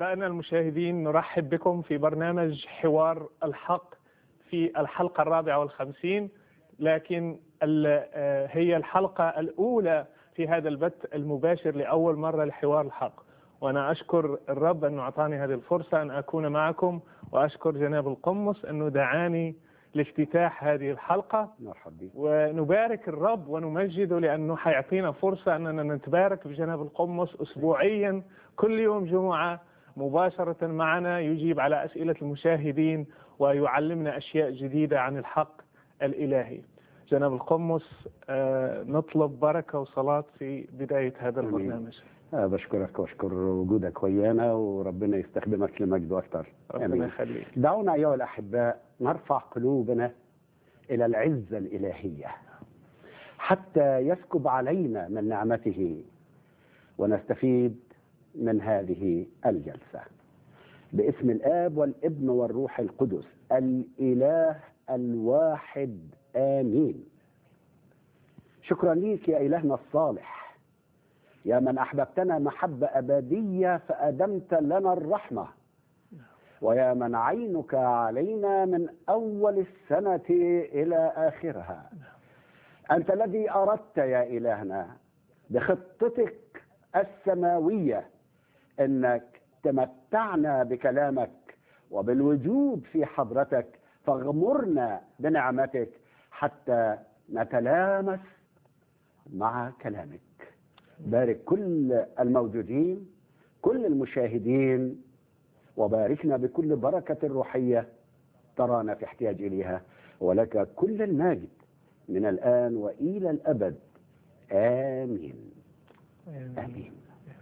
أعزائنا المشاهدين نرحب بكم في برنامج حوار الحق في الحلقة الرابعة والخمسين لكن هي الحلقة الأولى في هذا البث المباشر لأول مرة لحوار الحق وأنا أشكر الرب أنه أعطاني هذه الفرصة أن أكون معكم وأشكر جناب القمص أنه دعاني لافتتاح هذه الحلقة مرحبا ونبارك الرب ونمجده لأنه حيعطينا فرصة أننا نتبارك بجناب القمص أسبوعيا كل يوم جمعة مباشرة معنا يجيب على أسئلة المشاهدين ويعلمنا أشياء جديدة عن الحق الإلهي جناب القمص نطلب بركة وصلاة في بداية هذا أمين. البرنامج بشكرك واشكر وجودك ويانا وربنا يستخدمك لمجده اكثر ربنا يخليك دعونا ايها الاحباء نرفع قلوبنا الى العزه الالهيه حتى يسكب علينا من نعمته ونستفيد من هذه الجلسه باسم الاب والابن والروح القدس الاله الواحد امين شكرا ليك يا الهنا الصالح يا من احببتنا محبه ابديه فادمت لنا الرحمه ويا من عينك علينا من اول السنه الى اخرها انت الذي اردت يا الهنا بخطتك السماويه انك تمتعنا بكلامك وبالوجود في حضرتك فاغمرنا بنعمتك حتى نتلامس مع كلامك بارك كل الموجودين كل المشاهدين وباركنا بكل بركة روحية ترانا في احتياج إليها ولك كل الماجد من الآن وإلى الأبد آمين آمين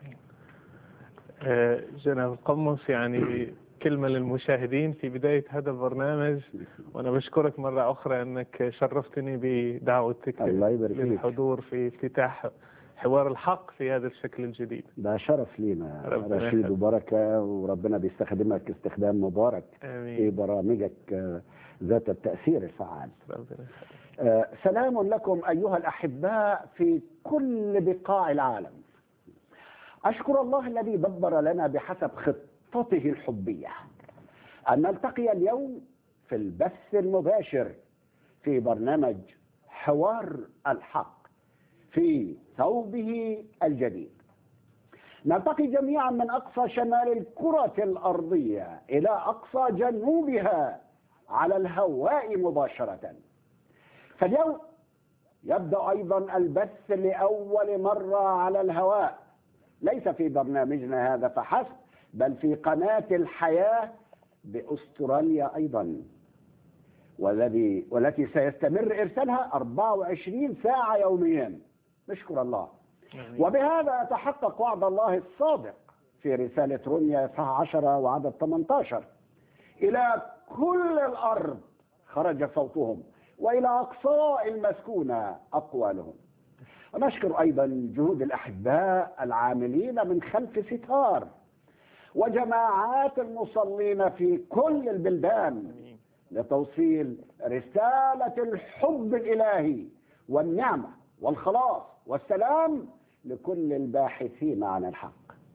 آه، جناب القمص يعني كلمة للمشاهدين في بداية هذا البرنامج وأنا بشكرك مرة أخرى أنك شرفتني بدعوتك الله يبارك فيك للحضور في افتتاح حوار الحق في هذا الشكل الجديد ده شرف لينا ربنا رشيد يخليك. وبركة وربنا بيستخدمك استخدام مبارك في آمين برامجك آه، ذات التأثير الفعال ربنا يخليك. آه، سلام لكم أيها الأحباء في كل بقاع العالم أشكر الله الذي دبر لنا بحسب خطته الحبية أن نلتقي اليوم في البث المباشر في برنامج حوار الحق في ثوبه الجديد نلتقي جميعا من أقصى شمال الكرة الأرضية إلى أقصى جنوبها على الهواء مباشرةً فاليوم يبدا ايضا البث لاول مره على الهواء ليس في برنامجنا هذا فحسب بل في قناه الحياه باستراليا ايضا والذي والتي سيستمر ارسالها 24 ساعه يوميا نشكر الله آمين. وبهذا يتحقق وعد الله الصادق في رسالة روميا إصحاح 10 وعدد 18 إلى كل الأرض خرج صوتهم وإلى أقصاء المسكونة أقوالهم ونشكر أيضا جهود الأحباء العاملين من خلف ستار وجماعات المصلين في كل البلدان آمين. لتوصيل رسالة الحب الإلهي والنعمة والخلاص والسلام لكل الباحثين عن الحق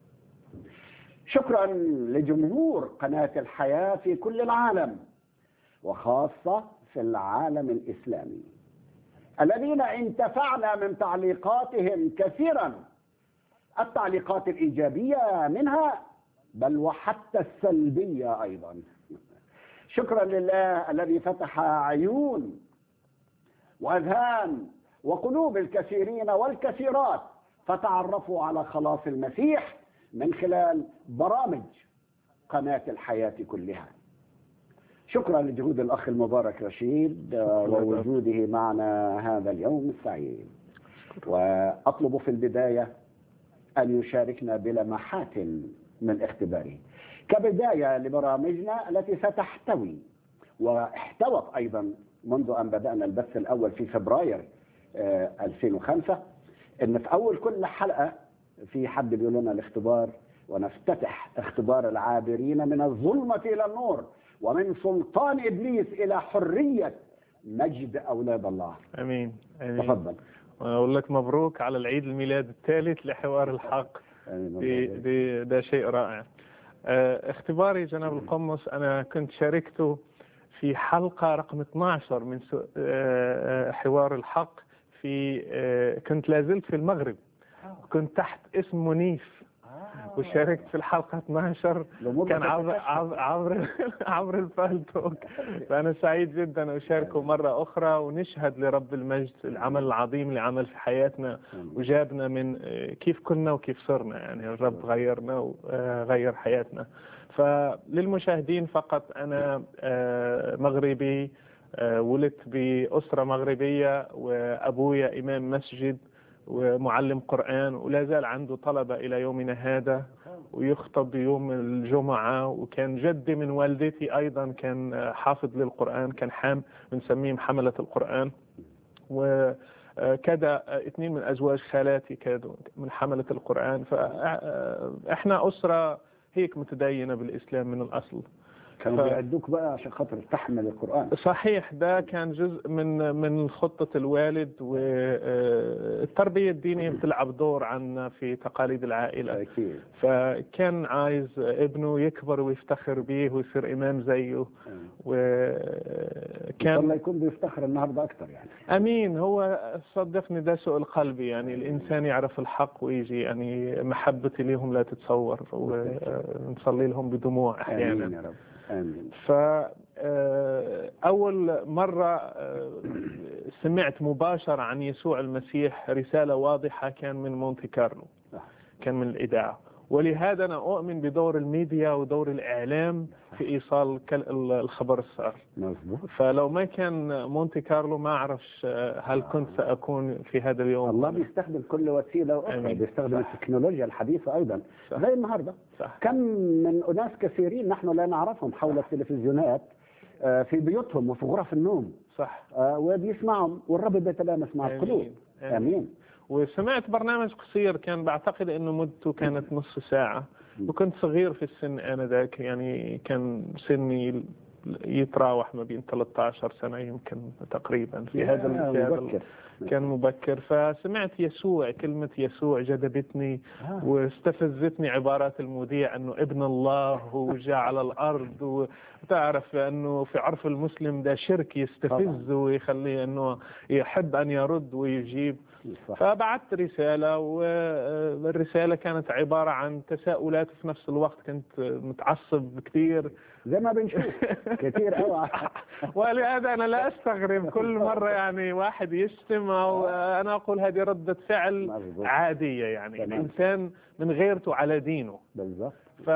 شكرا لجمهور قناة الحياة في كل العالم وخاصة في العالم الإسلامي الذين انتفعنا من تعليقاتهم كثيرا التعليقات الإيجابية منها بل وحتى السلبية أيضا شكرا لله الذي فتح عيون واذهان وقلوب الكثيرين والكثيرات فتعرفوا على خلاص المسيح من خلال برامج قناه الحياه كلها. شكرا لجهود الاخ المبارك رشيد آه، ووجوده معنا هذا اليوم السعيد. واطلب في البدايه ان يشاركنا بلمحات من اختباره. كبدايه لبرامجنا التي ستحتوي واحتوت ايضا منذ ان بدانا البث الاول في فبراير آه، 2005 ان في اول كل حلقه في حد بيقول لنا الاختبار ونفتتح اختبار العابرين من الظلمه الى النور ومن سلطان ابليس الى حريه مجد اولاد الله امين امين تفضل واقول لك مبروك على العيد الميلاد الثالث لحوار الحق آمين. دي دي ده شيء رائع آه، اختباري جناب القمص أنا كنت شاركته في حلقة رقم 12 من سو- آه، آه، حوار الحق في آه، كنت لازلت في المغرب كنت تحت اسم منيف وشاركت في الحلقة 12 الأمور كان عبر بتتكشف. عبر عبر, عبر الفالتوك فأنا سعيد جدا أشاركه مرة أخرى ونشهد لرب المجد العمل العظيم اللي عمل في حياتنا وجابنا من آه، كيف كنا وكيف صرنا يعني الرب غيرنا وغير حياتنا فللمشاهدين فقط أنا آه، مغربي آه، ولدت بأسرة مغربية وأبويا إمام مسجد ومعلم قرآن ولا زال عنده طلبة إلى يومنا هذا ويخطب يوم الجمعة وكان جدي من والدتي أيضا كان آه، حافظ للقرآن كان حام بنسميهم حملة القرآن وكذا اثنين من أزواج خالاتي كانوا من حملة القرآن فإحنا أسرة هيك متدينة بالإسلام من الأصل كانوا ف- بيعدوك بقى عشان خاطر تحمل القرآن صحيح ده كان جزء من من خطة الوالد والتربية الدينية بتلعب دور عنا في تقاليد العائلة أكيد فكان عايز ابنه يكبر ويفتخر بيه ويصير إمام زيه إن شاء الله وكان يكون بيفتخر النهارده أكتر يعني أمين هو صدقني ده سوء القلب يعني الإنسان يعرف الحق ويجي يعني محبتي لهم لا تتصور ونصلي لهم بدموع أحيانا آمين يا رب آمين ف آه، أول مرة آه، سمعت مباشرة عن يسوع المسيح رسالة واضحة كان من مونتي كارلو صح. كان من الإذاعة ولهذا أنا أؤمن بدور الميديا ودور الإعلام في إيصال كل- الخبر السار مظبوط فلو ما كان مونتي كارلو ما أعرفش آه، هل كنت سأكون في هذا اليوم الله بيستخدم كل وسيلة وأخرى آمين. بيستخدم صح. التكنولوجيا الحديثة أيضا صح. زي النهاردة صح كم من أناس كثيرين نحن لا نعرفهم حول التلفزيونات آه، في بيوتهم وفي غرف النوم صح آه، وبيسمعهم والرب بيتلامس مع القلوب آمين. آمين. آمين وسمعت برنامج قصير كان بعتقد انه مدته كانت نصف ساعة وكنت صغير في السن انذاك يعني كان سني يتراوح ما بين 13 سنة يمكن تقريبا في هذا آه، في هذا مبكر كان مبكر فسمعت يسوع كلمة يسوع جذبتني آه. واستفزتني عبارات المذيع انه ابن الله هو جاء على الارض وتعرف انه في عرف المسلم ده شرك يستفز ويخليه انه يحب ان يرد ويجيب صح فبعثت رسالة والرسالة كانت عبارة عن تساؤلات في نفس الوقت كنت متعصب كثير زي ما بنشوف كثير قوي ولهذا أنا لا أستغرب كل مرة يعني واحد يشتم أو أنا أقول هذه ردة فعل مظبوط. عادية يعني تمام. الإنسان من غيرته على دينه بالظبط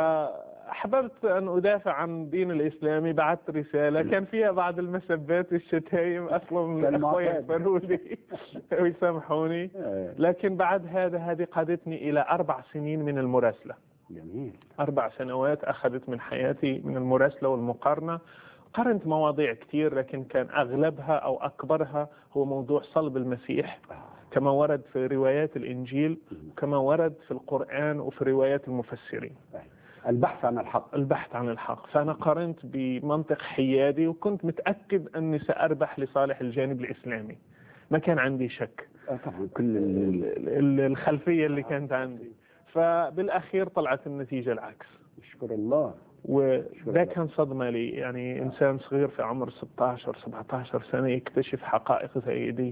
فأحببت أن أدافع عن الدين الإسلامي بعثت رسالة كان فيها بعض المسبات والشتايم أصلا من كان الأخوة معتاد. يغفروا لي ويسامحوني آه، لكن بعد هذا هذه قادتني إلى أربع سنين من المراسلة جميل أربع سنوات أخذت من حياتي من المراسلة والمقارنة قرنت مواضيع كثير لكن كان أغلبها أو أكبرها هو موضوع صلب المسيح آه، كما ورد في روايات الإنجيل كما ورد في القرآن وفي روايات المفسرين البحث عن الحق البحث عن الحق فأنا قارنت بمنطق حيادي وكنت متأكد أني سأربح لصالح الجانب الإسلامي ما كان عندي شك آه، طبعا كل ال- ال- ال- الخلفية اللي كانت عندي فبالأخير طلعت النتيجة العكس نشكر الله وده كان صدمة لي يعني إنسان صغير في عمر 16 17 سنة يكتشف حقائق زي دي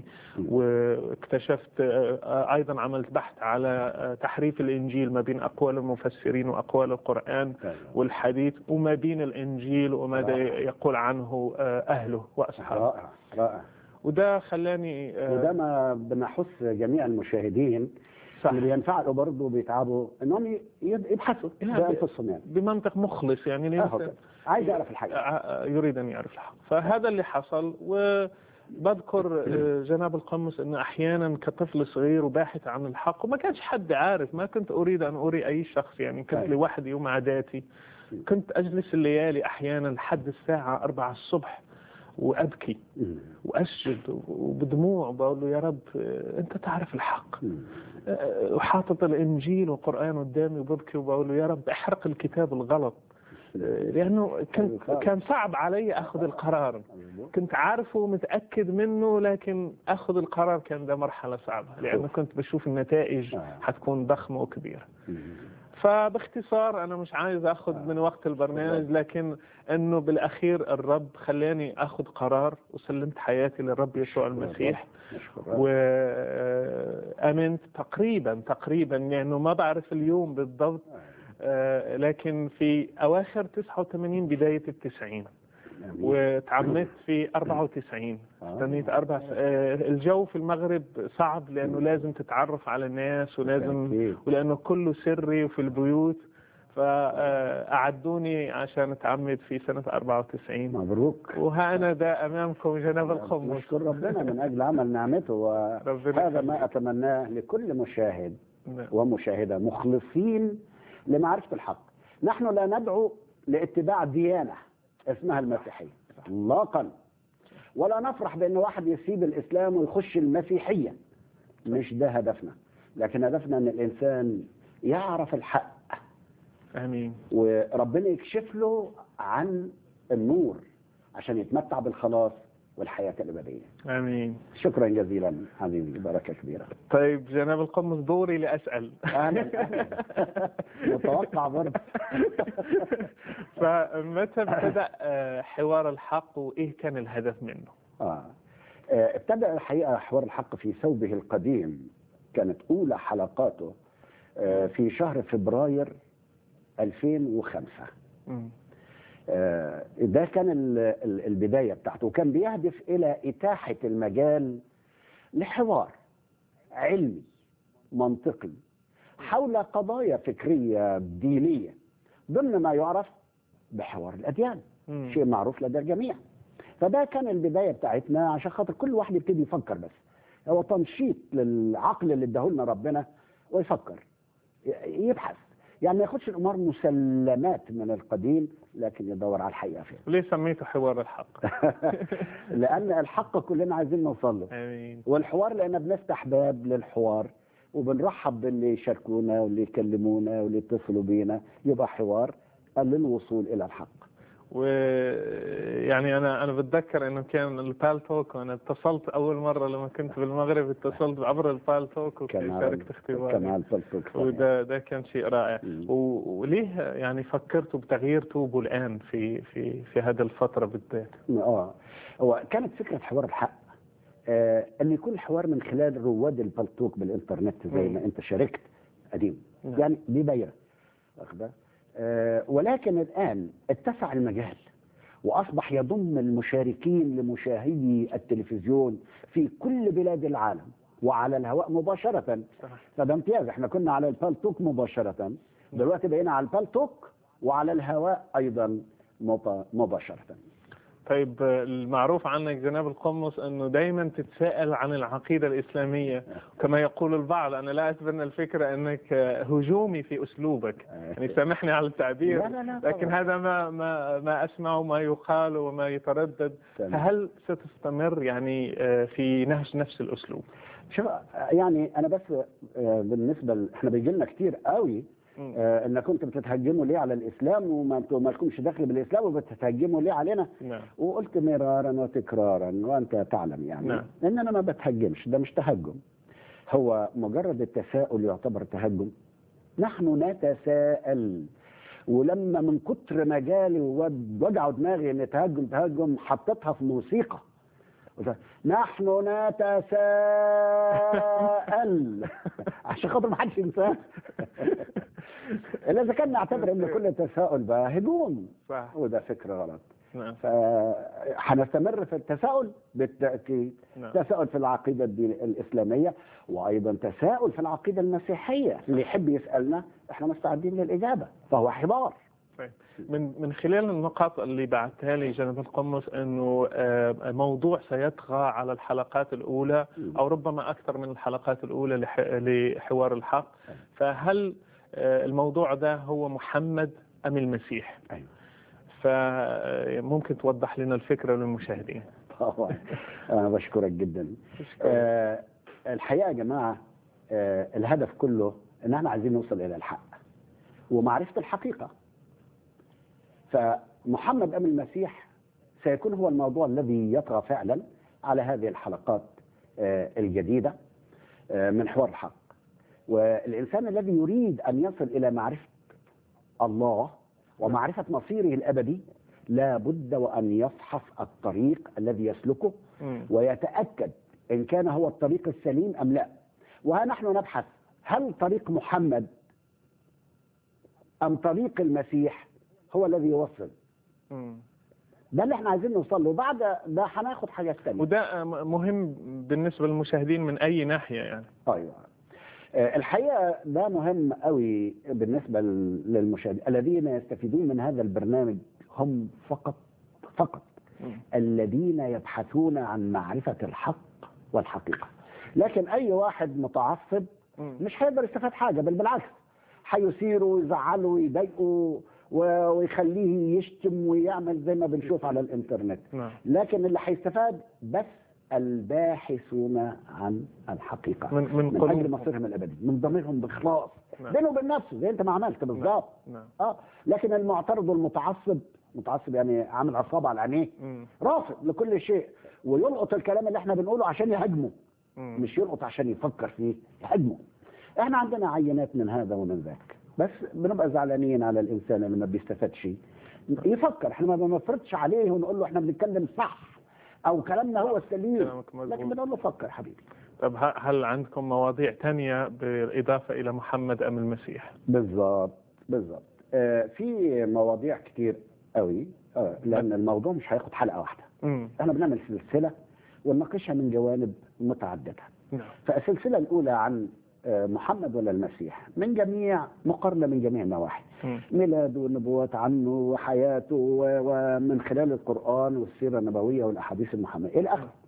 واكتشفت آه، أيضا عملت بحث على آه، تحريف الإنجيل ما بين أقوال المفسرين وأقوال القرآن والحديث وما بين الإنجيل وماذا يقول عنه آه، أهله وأصحابه رائع رائع وده خلاني آه، وده ما بنحث جميع المشاهدين صح اللي بينفعلوا برضه بيتعبوا انهم ي- يبحثوا لا، بانفسهم يعني بمنطق مخلص يعني آه، الإنسان أوكي. عايز يعرف الحقيقه ع- يريد أن يعرف الحق فهذا اللي حصل وبذكر آه، جناب القمص أن أحيانا كطفل صغير وباحث عن الحق وما كانش حد عارف ما كنت أريد أن أري أي شخص يعني كنت أيوة. لوحدي ومع ذاتي كنت أجلس الليالي أحيانا لحد الساعة أربعة الصبح وأبكي مم. وأسجد وبدموع بقول له يا رب آه، أنت تعرف الحق مم. آه، وحاطط الإنجيل والقرآن قدامي وببكي وبقول له يا رب احرق الكتاب الغلط آه، لأنه كان كان صعب علي أخذ القرار مظبوط. كنت عارفه ومتأكد منه لكن أخذ القرار كان ده مرحلة صعبة لأنه كنت بشوف النتائج آه. حتكون ضخمة وكبيرة مم. فباختصار انا مش عايز اخذ من وقت البرنامج لكن انه بالاخير الرب خلاني اخذ قرار وسلمت حياتي للرب يسوع المسيح نشكر الرب. وامنت تقريبا تقريبا يعني ما بعرف اليوم بالضبط آه، لكن في اواخر 89 بدايه التسعين آمين. وتعمدت في 94 آه. استنيت اربع س... آه، الجو في المغرب صعب لانه لازم تتعرف على الناس ولازم أكيد. ولانه كله سري وفي البيوت فأعدوني عشان أتعمد في سنة 94 مبروك وها أنا ده أمامكم جناب القمص نشكر ربنا من أجل عمل نعمته ربنا وهذا ما يخليك. أتمناه لكل مشاهد نعم. ومشاهدة مخلصين لمعرفة الحق نحن لا ندعو لاتباع ديانة اسمها المسيحية اطلاقا ولا نفرح بأن واحد يسيب الإسلام ويخش المسيحية مش ده هدفنا لكن هدفنا أن الإنسان يعرف الحق آمين وربنا يكشف له عن النور عشان يتمتع بالخلاص والحياة الأبدية آمين شكرا جزيلا حبيبي بركة كبيرة طيب جناب القمص دوري لأسأل أهلا أهلا متوقع برضه فمتى ابتدأ آه، حوار الحق وإيه كان الهدف منه؟ آه. آه، ابتدأ الحقيقة حوار الحق في ثوبه القديم كانت أولى حلقاته آه، في شهر فبراير 2005 مم. آه، ده كان ال- ال- البداية بتاعته وكان بيهدف إلى إتاحة المجال لحوار علمي منطقي حول قضايا فكرية دينية ضمن ما يعرف بحوار الأديان مم. شيء معروف لدى الجميع فده كان البداية بتاعتنا عشان خاطر كل واحد يبتدي يفكر بس هو تنشيط للعقل اللي اداهولنا ربنا ويفكر ي- يبحث يعني ما ياخدش الامور مسلمات من القديم لكن يدور على الحقيقه فين ليه سميته حوار الحق؟ لان الحق كلنا عايزين نوصل له آمين والحوار لان بنفتح باب للحوار وبنرحب باللي يشاركونا واللي يكلمونا واللي يتصلوا بينا يبقى حوار للوصول الى الحق ويعني انا انا بتذكر انه كان البال توك وانا اتصلت اول مره لما كنت بالمغرب اتصلت عبر البال توك كان وشاركت على اختباري كان على الفلسفة وده ده كان شيء رائع مم. و- وليه يعني فكرتوا بتغيير توبه الان في في في هذه الفتره بالذات اه هو كانت فكره حوار الحق آه ان يكون الحوار من خلال رواد البلتوك بالانترنت زي مم. ما انت شاركت قديم نعم. يعني دي دايره واخده آه ولكن الان اتسع المجال واصبح يضم المشاركين لمشاهدي التلفزيون في كل بلاد العالم وعلى الهواء مباشره صحيح. فده امتياز احنا كنا على البالتوك مباشره دلوقتي بقينا على البالتوك وعلى الهواء ايضا مب- مباشره طيب المعروف عنك جناب القمص انه دائما تتساءل عن العقيده الاسلاميه كما يقول البعض انا لا اتبنى الفكره انك هجومي في اسلوبك يعني سامحني على التعبير لا لا لا لكن طبعاً. هذا ما ما ما اسمع ما يقال وما يتردد تمام. فهل ستستمر يعني آه، في نهج نفس الاسلوب؟ شوف يعني انا بس آه، بالنسبه ل... احنا بيجي لنا كتير قوي مم. آه، انك كنتوا بتتهجموا ليه على الاسلام وما انتوا ما لكمش دخل بالاسلام وبتتهجموا ليه علينا نعم وقلت مرارا وتكرارا وانت تعلم يعني نعم. ان انا ما بتهجمش ده مش تهجم هو مجرد التساؤل يعتبر تهجم نحن نتساءل ولما من كتر مجالي ووجعوا دماغي ان تهجم تهجم حطيتها في موسيقى قلت نحن نتساءل عشان خاطر ما حدش ينساه الا اذا كان نعتبر ان كل تساؤل بقى هجوم صح وده فكر غلط نعم فهنستمر في التساؤل بالتأكيد نعم تساؤل في العقيدة الدين الإسلامية وأيضا تساؤل في العقيدة المسيحية اللي يحب يسألنا احنا مستعدين للإجابة فهو حوار طيب. من من خلال النقاط اللي بعتها لي جناب القمص انه آه، موضوع سيطغى على الحلقات الاولى او ربما اكثر من الحلقات الاولى لح- لحوار الحق فهل آه، الموضوع ده هو محمد ام المسيح؟ أيوة. فممكن توضح لنا الفكره للمشاهدين. طبعا أنا بشكرك جدا آه الحقيقة يا جماعة آه الهدف كله إن احنا عايزين نوصل إلى الحق ومعرفة الحقيقة فمحمد أم المسيح سيكون هو الموضوع الذي يطغى فعلا على هذه الحلقات آه الجديدة آه من حوار الحق والإنسان الذي يريد أن يصل إلى معرفة الله ومعرفة مصيره الأبدي لا بد وأن يفحص الطريق الذي يسلكه مم. ويتأكد إن كان هو الطريق السليم أم لا وها نحن نبحث هل طريق محمد أم طريق المسيح هو الذي يوصل مم. ده اللي احنا عايزين نوصل له بعد ده هناخد حاجات تانية وده مهم بالنسبة للمشاهدين من أي ناحية يعني ايوه آه، الحقيقه ده مهم قوي بالنسبه لل- للمشاهدين الذين يستفيدون من هذا البرنامج هم فقط فقط مم. الذين يبحثون عن معرفه الحق والحقيقه لكن اي واحد متعصب مم. مش هيقدر يستفاد حاجه بل بالعكس هيثيره ويزعله ويضايقه و- ويخليه يشتم ويعمل زي ما بنشوف على الانترنت نعم لكن اللي هيستفاد بس الباحثون عن الحقيقه من من من اجل قلوب مصيرهم الابدي من ضميرهم باخلاص نعم. بينه وبين نفسه زي انت ما عملت بالظبط نعم اه لكن المعترض والمتعصب متعصب يعني عامل عصابه على عينيه مم. رافض لكل شيء ويلقط الكلام اللي احنا بنقوله عشان يهاجمه مم. مش يلقط عشان يفكر فيه يهاجمه احنا عندنا عينات من هذا ومن ذاك بس بنبقى زعلانين على الانسان اللي ما بيستفادش يفكر احنا ما بنفرضش عليه ونقول له احنا بنتكلم صح او كلامنا هو السليم كلامك مظبوط. لكن بنقول له فكر حبيبي طب ه- هل عندكم مواضيع تانية بالإضافة إلى محمد أم المسيح؟ بالظبط بالظبط آه في مواضيع كتير قوي آه لان الموضوع مش هياخد حلقه واحده مم. احنا بنعمل سلسله ونناقشها من جوانب متعدده نعم فالسلسله الاولى عن آه، محمد ولا المسيح من جميع مقارنه من جميع النواحي مم. ميلاده والنبوات عنه وحياته و- ومن خلال القرآن والسيرة النبوية والأحاديث المحمدية إلى آخره.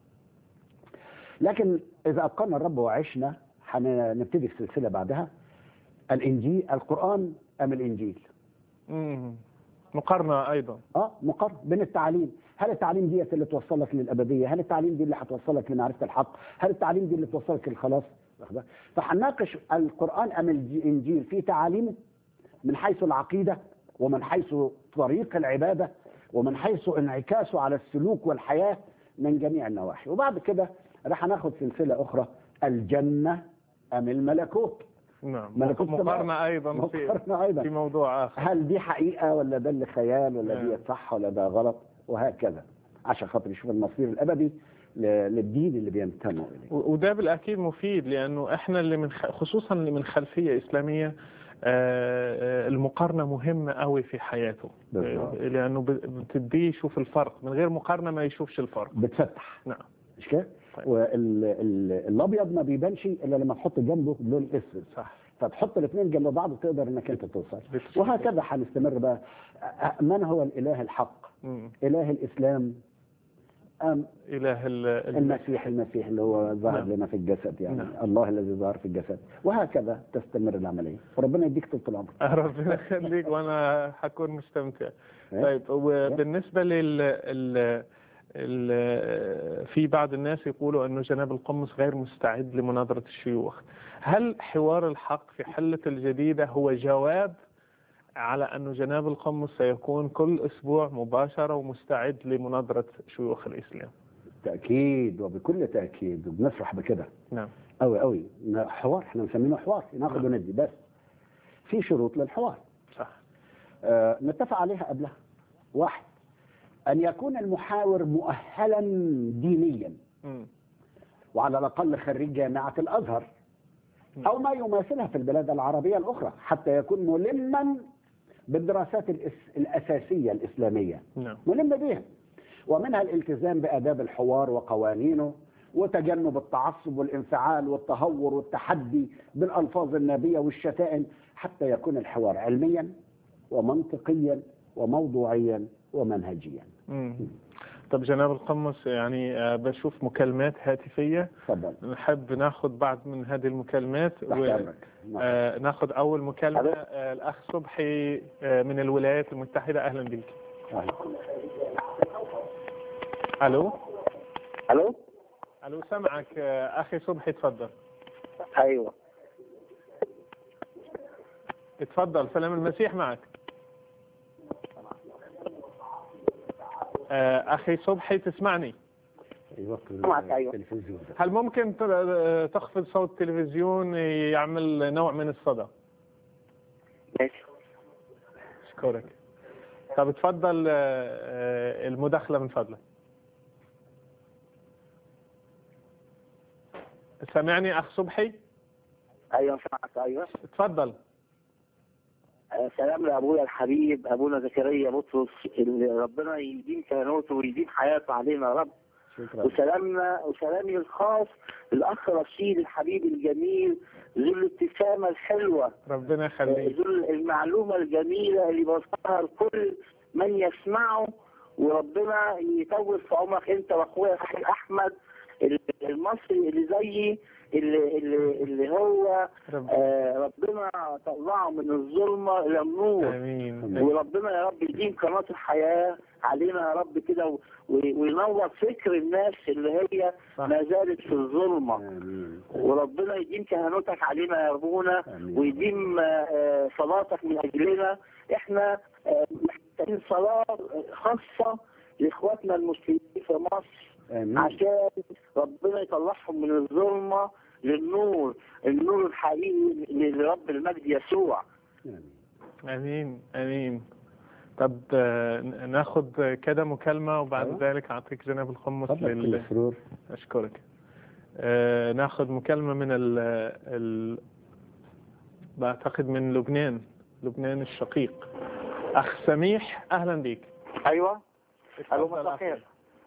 لكن إذا أبقانا الرب وعشنا هنبتدي السلسلة بعدها الإنجيل القرآن أم الإنجيل؟ مم. مقارنة أيضا اه مقارنة بين التعاليم هل التعليم ديت اللي توصلك للأبدية هل التعليم دي اللي هتوصلك لمعرفة الحق هل التعليم دي اللي توصلك للخلاص واخد بالك؟ فهنناقش القرآن أم الإنجيل في تعاليمه من حيث العقيدة ومن حيث طريق العبادة ومن حيث انعكاسه على السلوك والحياة من جميع النواحي وبعد كده راح ناخد سلسلة أخرى الجنة أم الملكوت نعم ملكوت السماء. مقارنة أيضا في مقارنة أيضا في موضوع آخر هل دي حقيقة ولا ده اللي خيال ولا نعم. دي صح ولا ده غلط وهكذا عشان خاطر يشوف المصير الأبدي ل- للدين اللي بينتموا إليه و- وده بالأكيد مفيد لأنه إحنا اللي من خ... خصوصا اللي من خلفية إسلامية آه، آه، المقارنة مهمة قوي في حياته بالظبط. آه، لأنه ب- بتديه يشوف الفرق من غير مقارنة ما يشوفش الفرق بتفتح نعم مش كده؟ طيب. والابيض ما بيبانش الا لما تحط جنبه لون اسود صح فتحط الاثنين جنب بعض وتقدر انك انت توصل بتشوف. وهكذا هنستمر بقى أ- من هو الاله الحق؟ مم. اله الاسلام ام إله ال- ال- المسيح المسيح اللي هو ظهر نعم. لنا في الجسد يعني نعم. الله الذي ظهر في الجسد وهكذا تستمر العمليه وربنا يديك طول العمر ربنا يخليك وانا حكون مستمتع إيه؟ طيب وبالنسبه لل ال... ال... في بعض الناس يقولوا انه جناب القمص غير مستعد لمناظره الشيوخ هل حوار الحق في حله الجديده هو جواب على انه جناب القمص سيكون كل اسبوع مباشره ومستعد لمناظره شيوخ الاسلام تاكيد وبكل تاكيد وبنفرح بكده نعم قوي قوي حوار احنا مسمينه حوار ناخد وندي بس في شروط للحوار صح آه نتفق عليها قبلها واحد ان يكون المحاور مؤهلا دينيا مم. وعلى الاقل خريج جامعه الازهر او ما يماثلها في البلاد العربيه الاخرى حتى يكون ملما بالدراسات الأس- الاساسيه الاسلاميه نعم ملم بها ومنها الالتزام بآداب الحوار وقوانينه وتجنب التعصب والانفعال والتهور والتحدي بالألفاظ النابية والشتائم حتى يكون الحوار علميا ومنطقيا وموضوعيا ومنهجيا مم. طب جناب القمص يعني آه، بشوف مكالمات هاتفيه تفضل نحب ناخذ بعض من هذه المكالمات تحت امرك نعم. آه، ناخذ اول مكالمه آه، الاخ صبحي آه، من الولايات المتحده اهلا بك أهلا. الو الو الو سمعك آه، اخي صبحي تفضل ايوه تفضل سلام المسيح معك آه، اخي صبحي تسمعني أيوة. يوطي معك، أيوة. التلفزيون ده. هل ممكن ت- تخفض صوت التلفزيون يعمل نوع من الصدى ماشي اشكرك طب اتفضل آه، آه، المداخلة من فضلك سامعني اخ صبحي ايوه سمعت ايوه اتفضل آه، سلام لابويا الحبيب ابونا زكريا بطرس اللي ربنا يديم كهنوته ويديم حياته علينا يا رب شكرا وسلامنا وسلامي الخاص الاخ رشيد الحبيب الجميل ذو الابتسامه الحلوه ربنا يخليك ذو المعلومه الجميله اللي بوصلها لكل من يسمعه وربنا يطول في عمرك انت واخويا اخي احمد المصري اللي زيي اللي, اللي, اللي هو رب... آه ربنا طلعه من الظلمه الى النور امين وربنا يا رب يديم قناة الحياة علينا يا رب كده و- وينور فكر الناس اللي هي صح. ما زالت في الظلمة امين وربنا يديم كهنوتك علينا يا ربنا آمين. ويديم آه، آه، صلاتك من أجلنا احنا آه، محتاجين صلاة خاصة لإخواتنا المسلمين في مصر امين عشان ربنا يطلعهم من الظلمة للنور النور الحقيقي لرب المجد يسوع آمين. امين امين طب آه، ناخد كده مكالمة وبعد أيوة. ذلك اعطيك جناب الخمس تفضل لل... كل سرور أشكرك آه ناخذ مكالمة من ال ال بعتقد من لبنان لبنان الشقيق أخ سميح أهلا بك ايوه الو اتفضل مساء أخي. الخير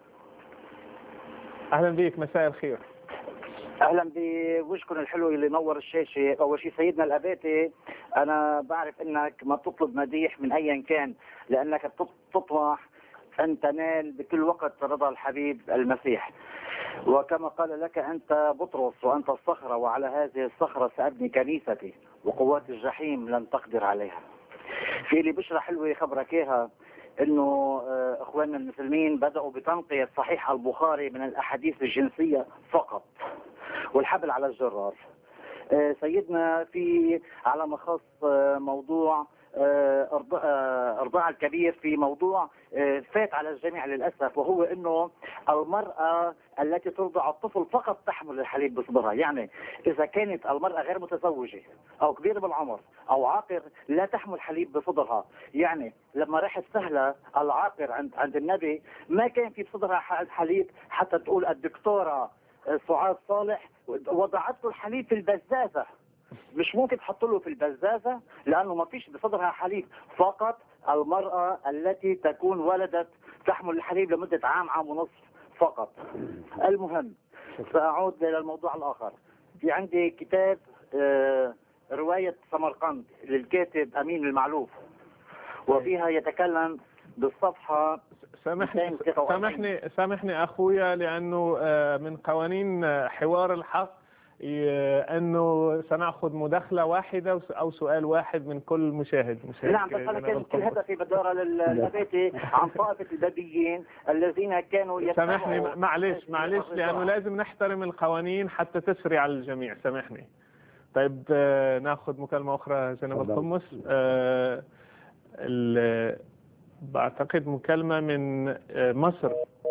أهلا بك مساء الخير اهلا بوجهكم الحلو اللي نور الشاشه اول شيء سيدنا الاباتي انا بعرف انك ما بتطلب مديح من ايا كان لانك بتط- تطمح ان تنال بكل وقت رضا الحبيب المسيح وكما قال لك انت بطرس وانت الصخره وعلى هذه الصخره سابني كنيستي وقوات الجحيم لن تقدر عليها في لي بشرى حلوه خبرك اياها انه آه، اخواننا المسلمين بداوا بتنقيه صحيح البخاري من الاحاديث الجنسيه فقط والحبل على الجرار آه، سيدنا في على ما خص آه، موضوع آه، إرضاء- آه، ارضاع الكبير في موضوع آه، فات على الجميع للاسف وهو انه المراه التي ترضع الطفل فقط تحمل الحليب بصدرها، يعني اذا كانت المراه غير متزوجه او كبيره بالعمر او عاقر لا تحمل حليب بصدرها، يعني لما راحت سهله العاقر عند عند النبي ما كان في بصدرها ح- حليب حتى تقول الدكتوره سعاد صالح وضعت له الحليب في البزازه مش ممكن تحط له في البزازه لانه ما فيش بصدرها حليب فقط المراه التي تكون ولدت تحمل الحليب لمده عام عام ونصف فقط المهم ساعود الى الموضوع الاخر في عندي كتاب آه، روايه سمرقند للكاتب امين المعلوف وفيها يتكلم بالصفحه سامحني 243. سامحني سامحني أخويا لأنه آه، من قوانين آه، حوار الحق ي- أنه سنأخذ مداخلة واحدة وس- أو سؤال واحد من كل مشاهد مشاهد نعم بس انا جناب كان كل القدس. هدفي بدار للنباتي عن طائفه البديين الذين كانوا يتبعوا سامحني معلش معلش الرضاعة. لأنه لازم نحترم القوانين حتى تسري على الجميع سامحني طيب آه، ناخذ مكالمة أخرى جناب تفضل. القمص آه، ال- بعتقد مكالمة من آه، مصر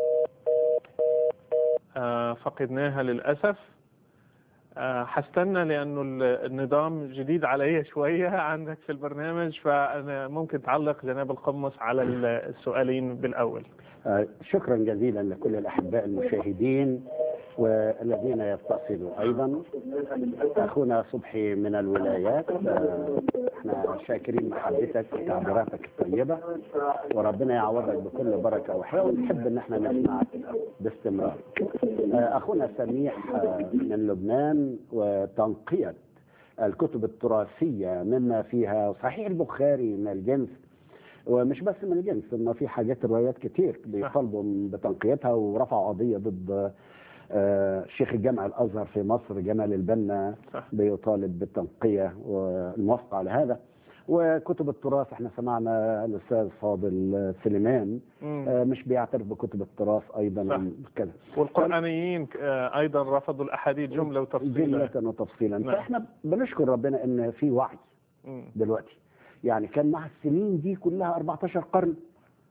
آه، فقدناها للأسف آه، حستنى لأنه ال- النظام جديد علي شوية عندك في البرنامج فأنا ممكن تعلق جناب القمص على ال- السؤالين بالأول آه، شكرا جزيلا لكل الأحباء المشاهدين والذين يتصلوا أيضا أخونا صبحي من الولايات آه، احنا شاكرين محبتك وتعبيراتك الطيبة وربنا يعوضك بكل بركة وخير ونحب ان احنا نسمعك باستمرار آه، أخونا سميح آه، من لبنان وتنقية الكتب التراثية مما فيها صحيح البخاري من الجنس ومش بس من الجنس انه في حاجات روايات كتير بيطالبوا بتنقيتها ورفعوا قضيه ضد آه، شيخ الجامع الازهر في مصر جمال البنا صح. بيطالب بالتنقيه والموافقه على هذا وكتب التراث احنا سمعنا الاستاذ فاضل سليمان مم. آه، مش بيعترف بكتب التراث ايضا صح. كذا والقرآنيين آه، أيضا رفضوا الأحاديث جملة وتفصيلا جمله وتفصيلا نعم. فاحنا بنشكر ربنا ان في وعي مم. دلوقتي يعني كان مع السنين دي كلها 14 قرن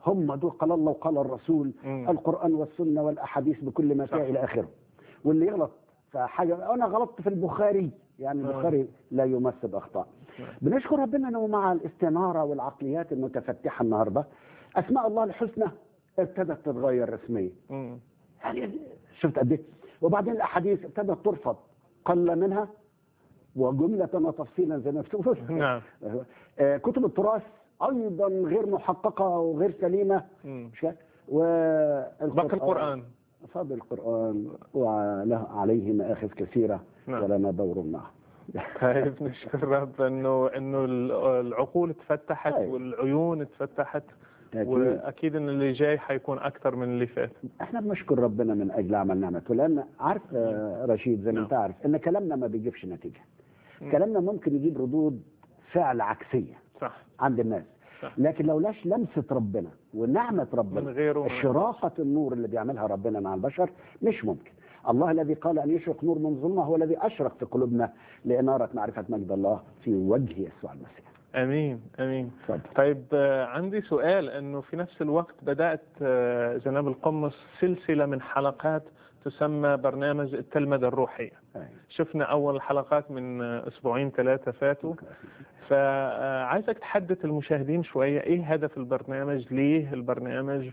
هم دول قال الله وقال الرسول مم. القرآن والسنة والأحاديث بكل ما فيها صح. إلى آخره واللي يغلط في حاجة أنا غلطت في البخاري يعني آه. البخاري لا يمس بأخطاء نعم. بنشكر ربنا أنه مع الاستنارة والعقليات المتفتحة النهاردة أسماء الله الحسنى ابتدت تتغير رسميا مم. يعني شفت قد ايه وبعدين الاحاديث ابتدت ترفض قل منها وجملة وتفصيلا زي ما بتقول نعم آه، كتب التراث ايضا غير محققة وغير سليمة مم. مش كده؟ والقرآن باقي القرآن فضل القرآن وله عليه مآخذ كثيرة نعم. ولنا دور معه طيب نشكر رب انه انه العقول اتفتحت أيوة. والعيون اتفتحت أكيد. واكيد ان اللي جاي حيكون اكثر من اللي فات احنا بنشكر ربنا من اجل عمل نعمته لان عارف آه، رشيد زي ما نعم. انت عارف ان كلامنا ما بيجيبش نتيجه مم. كلامنا ممكن يجيب ردود فعل عكسيه صح عند الناس صح. لكن لولاش لمسه ربنا ونعمه من ربنا غيره ما- شراقه النور اللي بيعملها ربنا مع البشر مش ممكن الله الذي قال ان يشرق نور من ظلمه هو الذي اشرق في قلوبنا لاناره معرفه مجد الله في وجه يسوع المسيح امين امين اتفضل طيب آه، عندي سؤال انه في نفس الوقت بدات آه، جناب القمص سلسله من حلقات تسمى برنامج التلمذه الروحيه أيوة. شفنا اول حلقات من آه، اسبوعين ثلاثه فاتوا فعايزك تحدث المشاهدين شويه ايه هدف البرنامج ليه البرنامج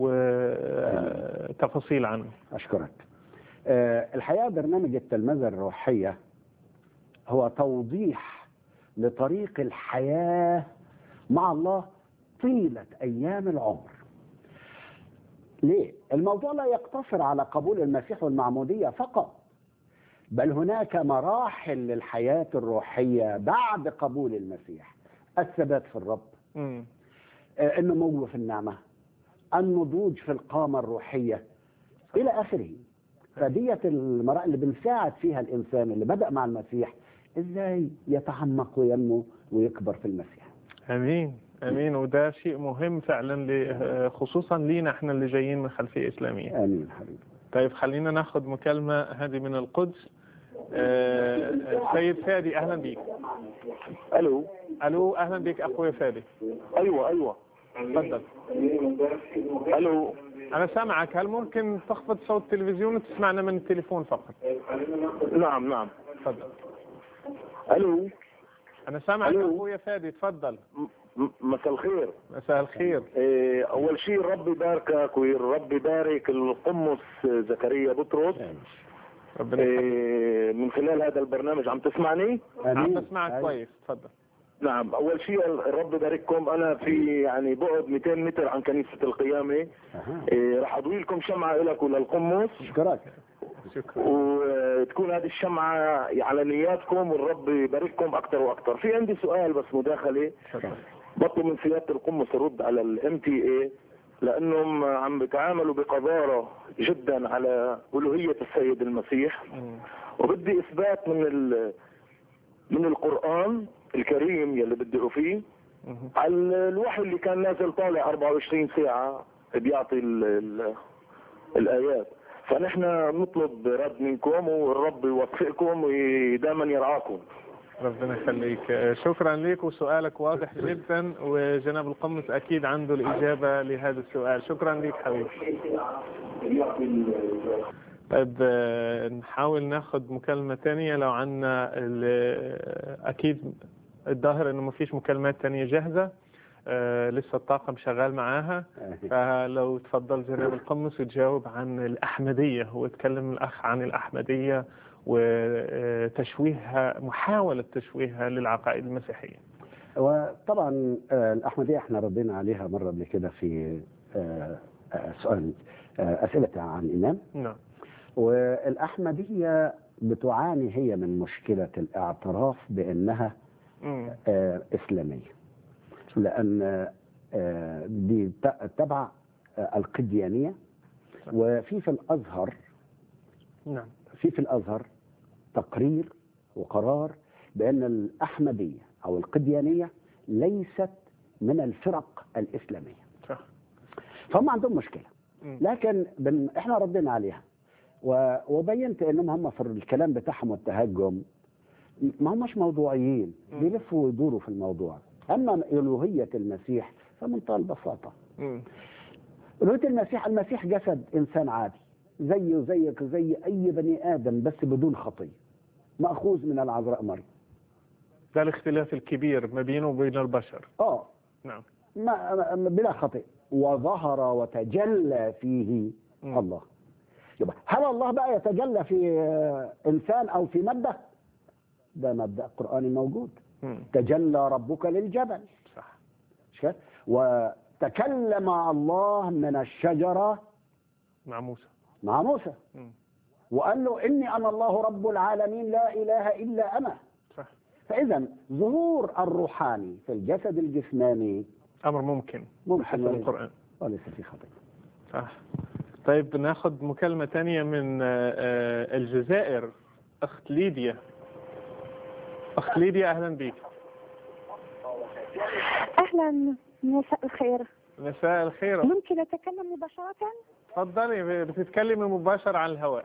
وتفاصيل عنه أشكرك آه، الحقيقة برنامج التلمذة الروحية هو توضيح لطريق الحياة مع الله طيلة أيام العمر ليه؟ الموضوع لا يقتصر على قبول المسيح والمعمودية فقط بل هناك مراحل للحياة الروحية بعد قبول المسيح الثبات في الرب مم. آه، النمو في النعمة النضوج في القامة الروحية إلى آخره فديت المراحل اللي بنساعد فيها الإنسان اللي بدأ مع المسيح إزاي يتعمق وينمو ويكبر في المسيح امين امين وده شيء مهم فعلا ل- خصوصا لينا احنا اللي جايين من خلفيه اسلاميه آمين حبيبي طيب خلينا ناخذ مكالمه هذه من القدس آه، سيد فادي اهلا بك الو الو اهلا بك اخوي فادي ايوه ايوه تفضل الو انا سامعك هل ممكن تخفض صوت التلفزيون وتسمعنا من التليفون فقط نعم نعم تفضل الو انا سامعك ألو. اخوي فادي تفضل م- م- مساء الخير مساء الخير إيه، اول شيء ربي يباركك ورب يبارك القمص زكريا بطرس ربنا يخليك إيه، من خلال هذا البرنامج عم تسمعني عم بسمعك أيوة. كويس تفضل نعم اول شيء الرب يبارككم انا في يعني بعد 200 متر عن كنيسه القيامه أها. إيه، رح اضوي لكم شمعه لك وللقمص أشكرك شكرا وتكون هذه الشمعة على نياتكم والرب يبارككم أكثر وأكثر في عندي سؤال بس مداخلة تفضل بطلب من سيادة القمص يرد على الام تي اي لأنهم عم بيتعاملوا بقذارة جدا على ألوهية السيد المسيح مم. وبدي إثبات من ال من القرآن الكريم يلي بدعوا فيه مم. على الوحي اللي كان نازل طالع 24 ساعة بيعطي ال ال الآيات فنحن نطلب رد منكم والرب يوفقكم ودائما يرعاكم ربنا يخليك آه، شكرا لك وسؤالك واضح جدا وجناب القمص اكيد عنده الاجابه لهذا السؤال شكرا لك حبيبي طيب آه، نحاول ناخذ مكالمه ثانيه لو عندنا ال- اكيد الظاهر انه ما فيش مكالمات ثانيه جاهزه آه، لسه الطاقم شغال معاها فلو تفضل جناب القمص وتجاوب عن الأحمدية وتكلم الأخ عن الأحمدية وتشويهها محاولة تشويهها للعقائد المسيحية وطبعا آه، الأحمدية احنا ردينا عليها مرة قبل كده في آه، آه، سؤال آه، أسئلة عن الإمام نعم والأحمدية بتعاني هي من مشكلة الاعتراف بأنها مم. آه، إسلامية لأن آه، دي ت- تبع آه، القديانية وفي في الأزهر نعم في في الأزهر تقرير وقرار بأن الأحمدية أو القديانية ليست من الفرق الإسلامية صح فهم عندهم مشكلة مم. لكن بن احنا ردينا عليها و- وبينت انهم هم في الكلام بتاعهم والتهجم ما هماش موضوعيين مم. بيلفوا ويدوروا في الموضوع اما الوهيه المسيح فمنتهى البساطه مم. رؤية المسيح المسيح جسد إنسان عادي زيه زيك زي أي بني آدم بس بدون خطية مأخوذ من العذراء مريم ده الاختلاف الكبير ما بينه وبين البشر آه نعم ما ما- بلا خطية وظهر وتجلى فيه مم. الله يبقى هل الله بقى يتجلى في آه، إنسان أو في مادة ده مبدأ قرآني موجود مم. تجلى ربك للجبل صح مش كده؟ وتكلم الله من الشجرة مع موسى مع موسى مم. وقال له إني أنا الله رب العالمين لا إله إلا أنا صح فإذا ظهور الروحاني في الجسد الجسماني امر ممكن ممكن بحسب وليس- القران وليس في خطية صح طيب ناخذ مكالمة ثانية من آه، آه، الجزائر أخت ليديا أخت ليديا أهلا بك أهلا مساء الخير مساء الخير ممكن أتكلم مباشرة؟ تفضلي بتتكلمي مباشر عن الهواء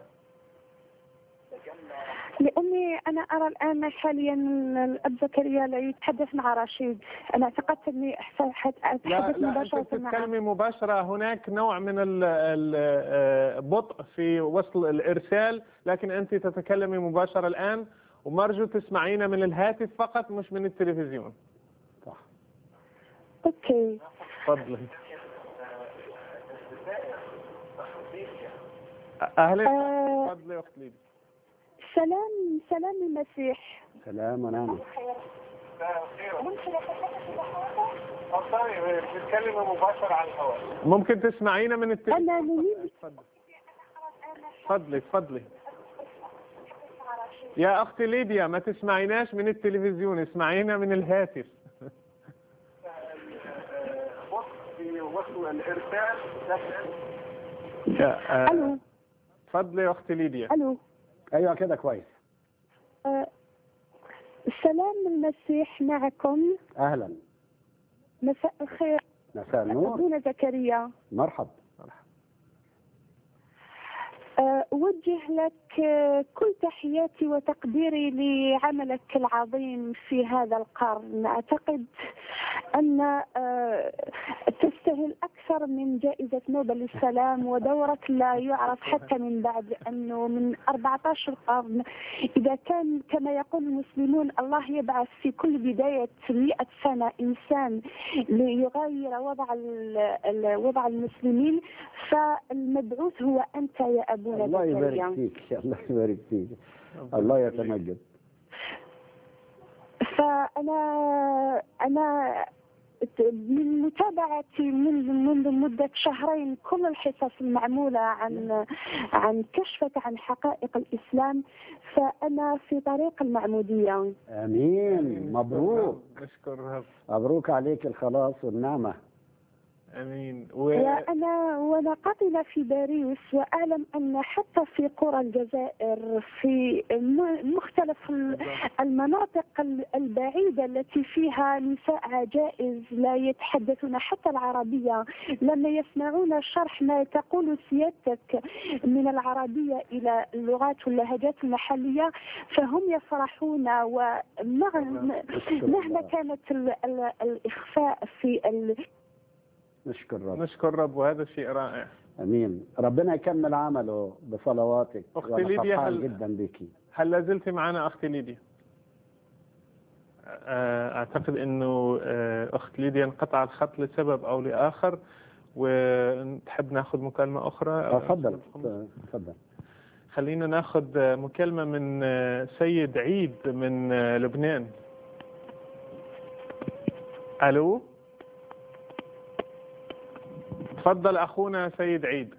لأني أنا أرى الآن حاليا الأب زكريا لا يتحدث مع رشيد أنا اعتقدت أني أحس- لا أتحدث لا أنت مباشرة معه بتتكلمي مباشرة هناك نوع من ال- ال- آه، بطء في وصل الإرسال لكن أنت تتكلمي مباشرة الآن ومرجو تسمعينا من الهاتف فقط مش من التلفزيون صح أوكي تفضلي أهلا آه تفضلي أخت ليديا سلام سلام المسيح سلام ونعمة تفضلي بتتكلمي مباشر على الهواء ممكن تسمعينا من التلفزيون أنا نريد تفضلي تفضلي يا اختي ليديا ما تسمعيناش من التلفزيون اسمعينا من الهاتف يا- آه، ألو تفضلي يا اختي ليديا ألو أيوة كده كويس آه سلام المسيح معكم أهلا مساء الخير مساء النور أبونا زكريا مرحب آه، أوجه لك آه، كل تحياتي وتقديري لعملك العظيم في هذا القرن أعتقد أن آه، تستاهل أكثر من جائزة نوبل للسلام ودورك لا يعرف حتى من بعد أنه من 14 قرن إذا كان كما يقول المسلمون الله يبعث في كل بداية 100 سنة إنسان ليغير وضع ال- ال- وضع المسلمين فالمبعوث هو أنت يا أبونا الله يبارك زكريا فيك الله يبارك فيك الله يتمجد فأنا أنا من متابعتي منذ منذ مدة شهرين كل الحصص المعمولة عن عن كشفك عن حقائق الإسلام فأنا في طريق المعمودية امين مبروك نشكر الرب مبروك عليك الخلاص والنعمه امين وأنا وأنا قاطنة في باريس وأعلم أن حتى في قرى الجزائر في م- مختلف ال- المناطق ال- البعيدة التي فيها نساء عجائز لا يتحدثون حتى العربية لما يسمعون شرح ما تقول سيادتك من العربية إلى اللغات واللهجات المحلية فهم يفرحون ومهما نشكر مهما الله. كانت ال- ال- الإخفاء في ال- نشكر رب نشكر الرب وهذا شيء رائع امين ربنا يكمل عمله بصلواتك أختي وانا ليديا، فرحان هل- جدا بيكي هل لا زلت معنا اختي ليديا؟ آه، اعتقد انه آه، اخت ليديا انقطع الخط لسبب او لاخر ونحب ناخذ مكالمه اخرى تفضل تفضل خلينا ناخذ آه، مكالمه من آه، سيد عيد من آه، لبنان الو تفضل اخونا سيد عيد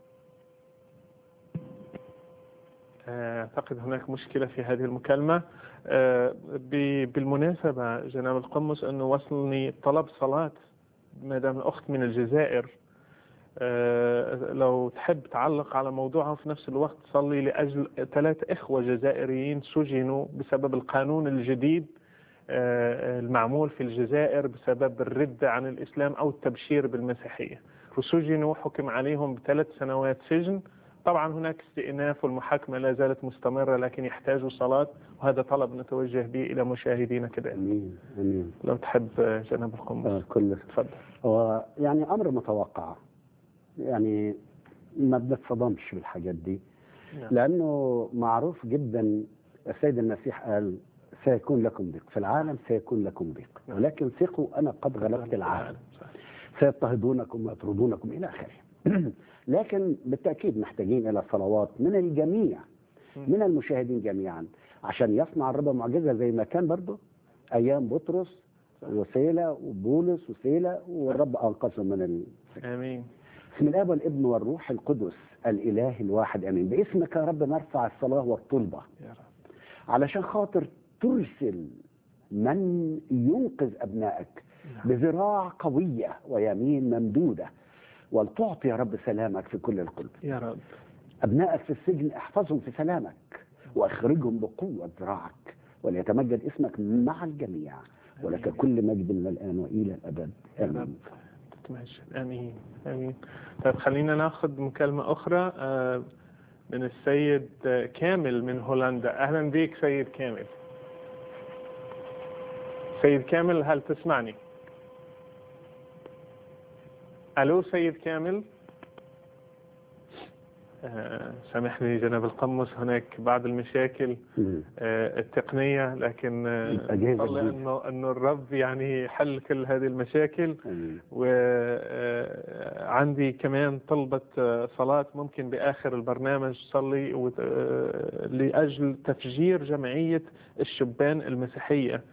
آه، أعتقد هناك مشكلة في هذه المكالمة آه، ب- بالمناسبة جناب القمص أنه وصلني طلب صلاة مدام الأخت من الجزائر آه، لو تحب تعلق على موضوعها في نفس الوقت صلي لأجل ثلاث إخوة جزائريين سجنوا بسبب القانون الجديد آه، المعمول في الجزائر بسبب الردة عن الإسلام أو التبشير بالمسيحية وسجنوا حكم عليهم بثلاث سنوات سجن طبعا هناك استئناف والمحاكمة لا زالت مستمرة لكن يحتاجوا صلاة وهذا طلب نتوجه به إلى مشاهدينا كذلك امين امين لو تحب آه، جناب القمص آه، كل تفضل هو يعني امر متوقع يعني ما بنتصدمش بالحاجات دي نعم. لانه معروف جدا السيد المسيح قال سيكون لكم ضيق في العالم سيكون لكم ضيق ولكن ثقوا انا قد غلبت العالم صحيح. سيضطهدونكم ويطردونكم الى اخره لكن بالتاكيد محتاجين الى صلوات من الجميع من المشاهدين جميعا عشان يصنع الرب معجزه زي ما كان برضه ايام بطرس وسيله وبولس وسيله والرب انقذهم من ال... آمين بسم الاب والابن والروح القدس الاله الواحد امين باسمك يا رب نرفع الصلاه والطلبه يا رب علشان خاطر ترسل من ينقذ ابنائك بذراع قويه ويمين ممدوده ولتعطي يا رب سلامك في كل القلب يا رب ابنائك في السجن احفظهم في سلامك واخرجهم بقوه ذراعك وليتمجد اسمك مع الجميع ولك كل مجد من الان والى الابد يا رب امين تتمجد امين امين طيب خلينا ناخذ مكالمه اخرى آه، من السيد آه، كامل من هولندا اهلا بك سيد كامل سيد كامل هل تسمعني الو سيد كامل آه، سامحني جناب القمص هناك بعض المشاكل مم. آه، التقنية لكن آه، أجهزة نصلي جديدة. انه انه الرب يعني يحل كل هذه المشاكل امين وعندي كمان طلبة آه، صلاة ممكن بآخر البرنامج صلي وت- آه، لأجل تفجير جمعية الشبان المسيحية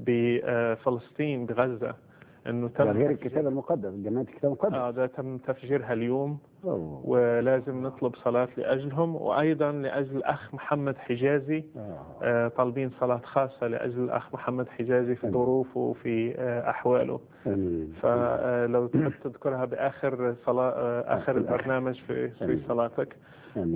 بفلسطين بغزة انه ده تم غير تفجير- الكتاب المقدس جماعه الكتاب المقدس اه ده تم تفجيرها اليوم أوه. ولازم نطلب صلاة لأجلهم وأيضا لأجل الأخ محمد حجازي آه. آه، طالبين صلاة خاصة لأجل الأخ محمد حجازي في آمين. ظروفه وفي آه، أحواله امين فلو تحب تذكرها بآخر صلاة آه، آخر في الآخر. البرنامج في في آمين. صلاتك امين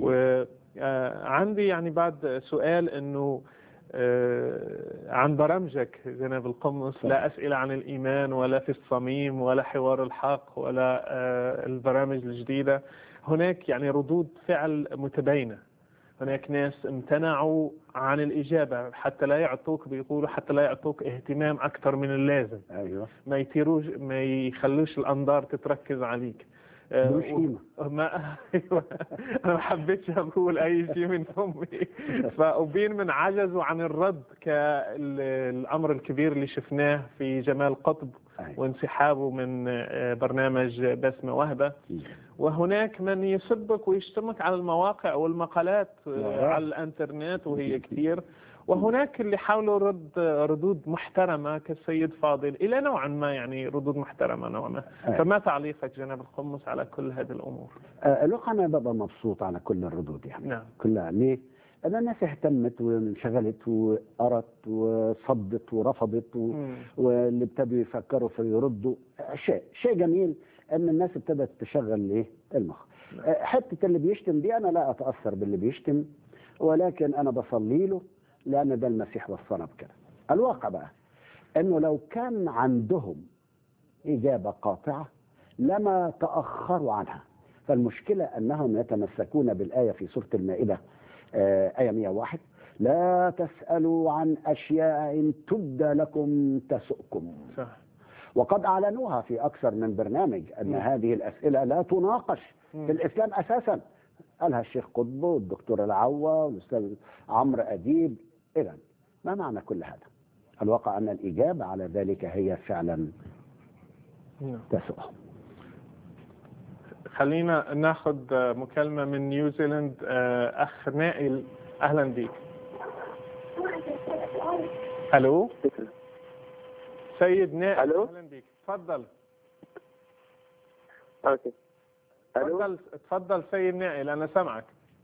وعندي يعني بعد سؤال إنه آه، عن برامجك جناب القمص لا أسئلة عن الإيمان ولا في الصميم ولا حوار الحق ولا آه، البرامج الجديدة هناك يعني ردود فعل متباينة هناك ناس امتنعوا عن الإجابة حتى لا يعطوك بيقولوا حتى لا يعطوك اهتمام أكثر من اللازم ايوه ما يثيروش ما يخلوش الأنظار تتركز عليك آه، ملوش قيمة. ما ايوه انا ما حبيتش اقول اي شيء من فمي فأبين من عجزوا عن الرد كالامر الكبير اللي شفناه في جمال قطب أيوة. وانسحابه من آه، برنامج بسمة وهبة وهناك من يسبك ويشتمك على المواقع والمقالات آه، نعم. على الانترنت وهي كثير وهناك اللي حاولوا رد ردود محترمة كالسيد فاضل إلى نوعا ما يعني ردود محترمة نوعا ما أي. فما تعليقك جناب القمص على كل هذه الأمور آه، الواقع انا ببقى مبسوط على كل الردود يعني نعم كلها ليه؟ لان الناس اهتمت وانشغلت وقرت وصدت ورفضت و... مم. واللي ابتدوا يفكروا في يردوا شيء شيء جميل ان الناس ابتدت تشغل ايه المخ آه، حته اللي بيشتم دي انا لا اتاثر باللي بيشتم ولكن انا بصلي له لان ده المسيح وصانا بكده الواقع بقى انه لو كان عندهم اجابه قاطعه لما تاخروا عنها فالمشكله انهم يتمسكون بالايه في سوره المائده آه، ايه 101 لا تسالوا عن اشياء ان تبدى لكم تسؤكم صح وقد اعلنوها في اكثر من برنامج ان مم. هذه الاسئله لا تناقش مم. في الاسلام اساسا قالها الشيخ قطب والدكتور العوا والاستاذ عمرو اديب اذا ما معنى كل هذا؟ الواقع ان الاجابه على ذلك هي فعلا نعم. تسؤهم خلينا ناخذ مكالمة من نيوزيلاند آه، أخ نائل أهلا بك ألو سيد نائل ألو؟ أهلا بك تفضل اوكي الو تفضل تفضل سيد نائل أنا سمعك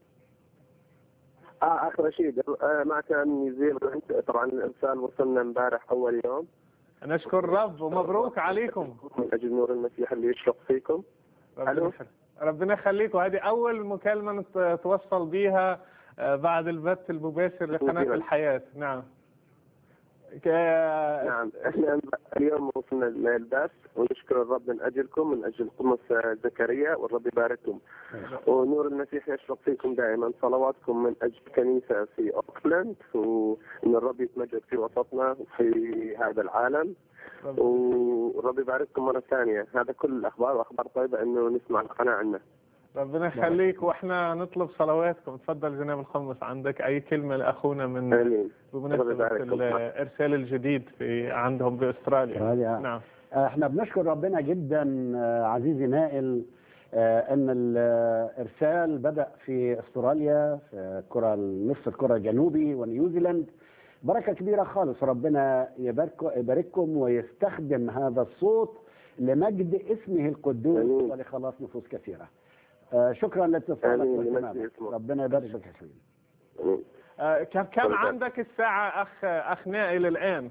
اه اخ رشيد آه معك من نيوزيلاند طبعا الارسال وصلنا امبارح اول يوم نشكر الرب ومبروك عليكم من اجل نور المسيح اللي يشرق فيكم ربنا ألو؟ يخليك ربنا يخليك وهذه أول مكالمة نت- توصل بيها آه، بعد البث المباشر لقناة نيوزيلاند. الحياة نعم ك- نعم احنا اليوم وصلنا للبث ونشكر الرب من اجلكم من اجل قمص زكريا والرب يبارككم ونور المسيح يشرق فيكم دائما صلواتكم من اجل كنيسه في اوكلاند وان الرب يتمجد في وسطنا في هذا العالم والرب يبارككم مره ثانيه هذا كل الاخبار واخبار طيبه انه نسمع القناه عنه ربنا يخليك واحنا نطلب صلواتكم تفضل جناب الخمس عندك اي كلمه لاخونا من امين بمناسبه ربنا يبارك فيكم. الارسال الجديد في عندهم باستراليا استراليا. نعم احنا بنشكر ربنا جدا آه، عزيزي نائل آه، ان الارسال بدا في استراليا في الكره نصف الكره الجنوبي ونيوزيلاند بركه كبيره خالص ربنا يبارك يبارككم ويستخدم هذا الصوت لمجد اسمه القدوس آمين. ولخلاص نفوس كثيره آه، شكرا لاتصالك آمين. لمجد واهتمامك اسمه. ربنا يبارك بك يا حبيبي امين آه، كم كم تفضل. عندك الساعه اخ اخ نائل الان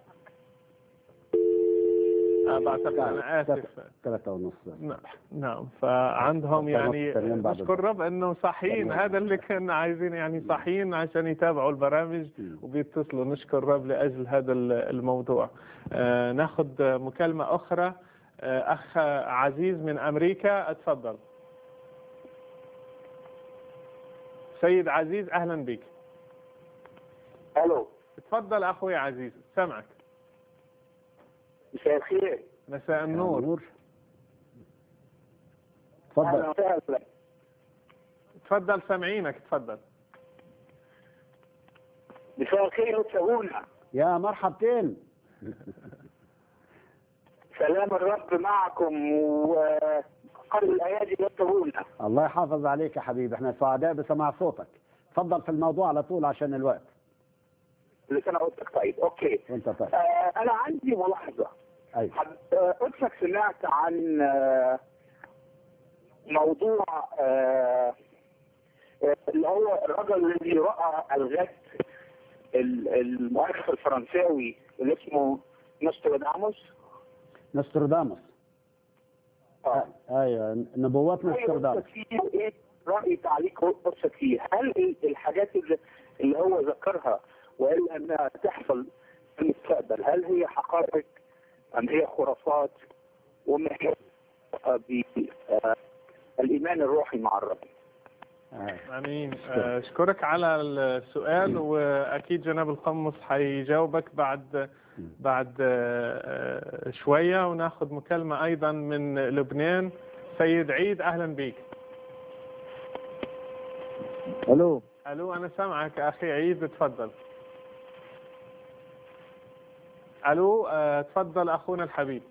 آه بعتقد انا اسف ثلاثة ونص نعم نعم فعندهم يعني تمام بعد نشكر رب انه صاحيين تمام. هذا اللي كنا عايزين يعني صاحيين عشان يتابعوا البرامج مم. وبيتصلوا نشكر رب لاجل هذا ال- الموضوع آه ناخذ مكالمه اخرى آه اخ عزيز من امريكا اتفضل سيد عزيز اهلا بك الو تفضل اخوي عزيز سمعك مساء الخير مساء النور نور اهلا تفضل وسهلا تفضل سامعينك تفضل مساء الخير وتسوونا يا مرحبتين سلام الرب معكم وقبل الايادي يتبونا الله يحافظ عليك يا حبيبي احنا سعداء بسماع صوتك تفضل في الموضوع على طول عشان الوقت اللي انا قلتك طيب اوكي وانت طيب آه انا عندي ملاحظه ايوه حب- آه، قدسك سمعت عن آه، موضوع آه، آه، اللي هو الرجل الذي راى الغد ال- المؤرخ الفرنساوي اللي اسمه نوستراداموس نوستراداموس اه ايوه نبوات رأي نوستراداموس قدسك فيه ايه راي تعليق قدسك فيه هل ال- الحاجات اللي, اللي هو ذكرها وقال انها تحصل في المستقبل هل هي حقائق ام هي خرافات وما هي بالايمان الروحي مع الرب آه. امين آه، اشكرك على السؤال واكيد جناب القمص حيجاوبك بعد بعد آه، آه، شويه وناخذ مكالمه ايضا من لبنان سيد عيد اهلا بك الو الو انا سامعك اخي عيد تفضل الو آه، تفضل اخونا الحبيب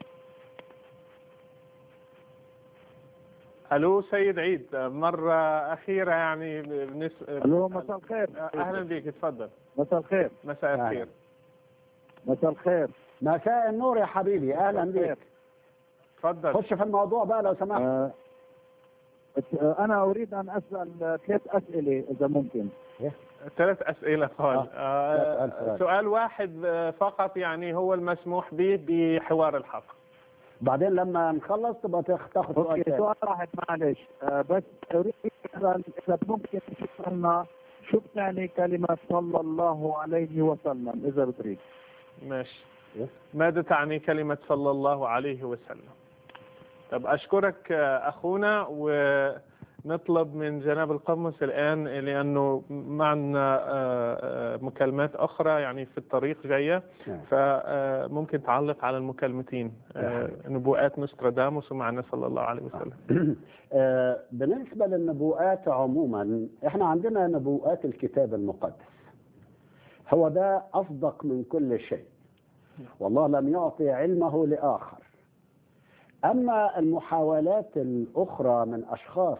الو سيد عيد آه، مره اخيره يعني بالنسبه الو مساء الخير اهلا بك تفضل مساء الخير مساء أهلا. الخير مساء الخير مساء النور يا حبيبي اهلا بك تفضل خش في الموضوع بقى لو سمحت آه، آه، انا اريد ان اسال ثلاث اسئله اذا ممكن ثلاث اسئله قال آه، آه ثلاث أسئلة. سؤال واحد آه، فقط يعني هو المسموح به بحوار الحق بعدين لما نخلص تبقى تاخ- تاخد سؤال اوكي تاني سؤال واحد معلش آه، بس اريد اسال اذا ممكن تشرح لنا شو بتعني كلمه صلى الله عليه وسلم اذا بتريد ماشي إيه؟ ماذا تعني كلمة صلى الله عليه وسلم طب أشكرك آه، أخونا ونطلب من جناب القمص الآن لأنه معنا آه، آه، مكالمات أخرى يعني في الطريق جاية نعم. فممكن تعلق على المكالمتين آه، نبوءات نوستراداموس ومعنا صلى الله عليه وسلم آه، بالنسبة للنبوءات عموما احنا عندنا نبوءات الكتاب المقدس هو ده أصدق من كل شيء والله لم يعطي علمه لآخر أما المحاولات الأخرى من أشخاص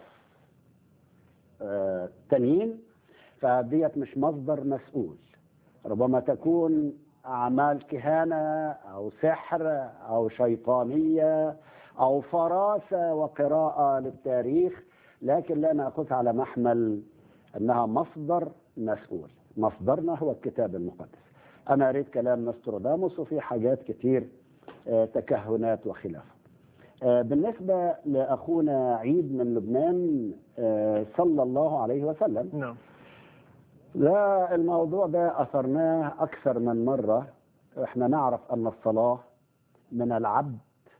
آه، تانيين فديت مش مصدر مسؤول ربما تكون أعمال كهانة أو سحر أو شيطانية أو فراسة وقراءة للتاريخ لكن لا نأخذها على محمل أنها مصدر مسؤول مصدرنا هو الكتاب المقدس أنا أريد كلام نستروداموس وفي حاجات كتير آه، تكهنات وخلافه آه، بالنسبة لأخونا عيد من لبنان آه، صلى الله عليه وسلم نعم لا الموضوع ده أثرناه أكثر من مرة احنا نعرف ان الصلاة من العبد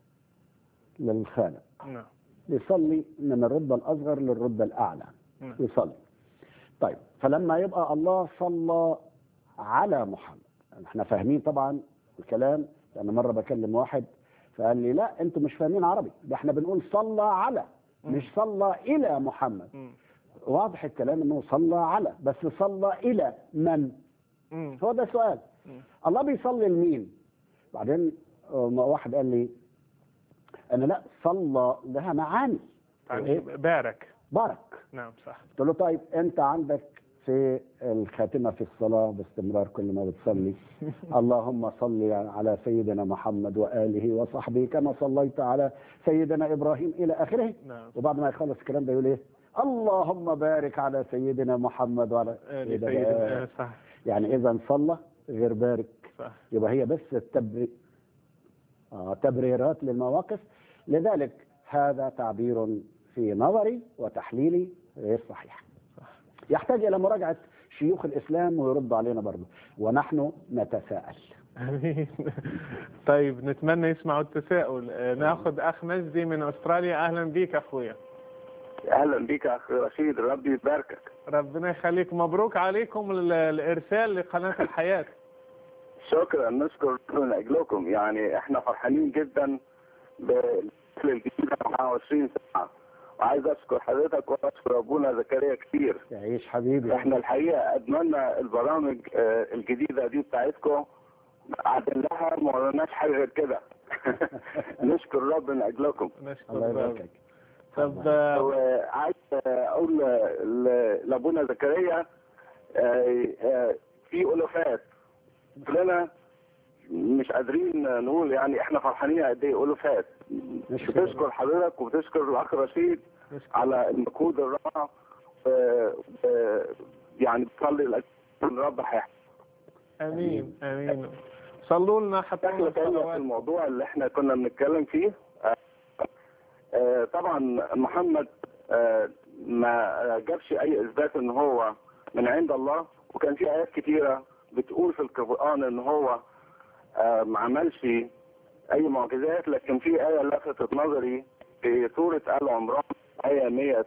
للخالق نعم يصلي من الرتبة الأصغر للرتبة الأعلى نعم. يصلي طيب فلما يبقى الله صلى على محمد احنا فاهمين طبعا الكلام لأن مرة بكلم واحد فقال لي لا انتوا مش فاهمين عربي ده احنا بنقول صلى على مش صلى إلى محمد مم. واضح الكلام انه صلى على بس صلى إلى من مم. هو ده السؤال مم. الله بيصلي لمين بعدين آه، واحد قال لي انا لا صلى لها معاني يعني إيه؟ بارك بارك نعم صح قلت له طيب انت عندك في الخاتمه في الصلاه باستمرار كل ما بتصلي اللهم صل على سيدنا محمد واله وصحبه كما صليت على سيدنا ابراهيم الى اخره نعم وبعد ما يخلص الكلام ده يقول ايه اللهم بارك على سيدنا محمد وعلى آل إيه ده سيدنا بقى؟ آه، صح يعني اذا صلى غير بارك صح يبقى هي بس التبري... آه تبريرات للمواقف لذلك هذا تعبير في نظري وتحليلي غير صحيح يحتاج إلى مراجعة شيوخ الإسلام ويرد علينا برضه ونحن نتساءل امين طيب نتمنى يسمعوا التساؤل آه، ناخذ اخ مجدي من استراليا اهلا بيك اخويا اهلا بك يا اخي رشيد ربي يباركك ربنا يخليك مبروك عليكم ال- الارسال لقناه الحياه شكرا نشكر من اجلكم يعني احنا فرحانين جدا بالفصل الجديد 24 ساعه وعايز اشكر حضرتك واشكر ابونا زكريا كتير تعيش حبيبي احنا الحقيقه ادمنا البرامج آه، الجديده دي بتاعتكم قعدنا لها ما ورناش حاجه غير كده نشكر رب من اجلكم نشكر الله رب. يباركك طب آه، وعايز اقول ل- لابونا زكريا آه، آه، في الوفات كلنا مش قادرين نقول يعني احنا فرحانين قد ايه الوفات نشكر بتشكر حضرتك وبتشكر الاخ رشيد نشكر على المجهود الرائع آه، آه، يعني بتصلي لأجل إن الرب هيحفظك امين امين صلوا لنا حتى دخل تانية في الصلوات الموضوع اللي احنا كنا بنتكلم فيه آه، آه، طبعا محمد آه، ما جابش اي اثبات ان هو من عند الله وكان في ايات كتيره بتقول في القران ان هو آه، ما عملش اي معجزات لكن في ايه لفتت نظري في سوره ال عمران ايه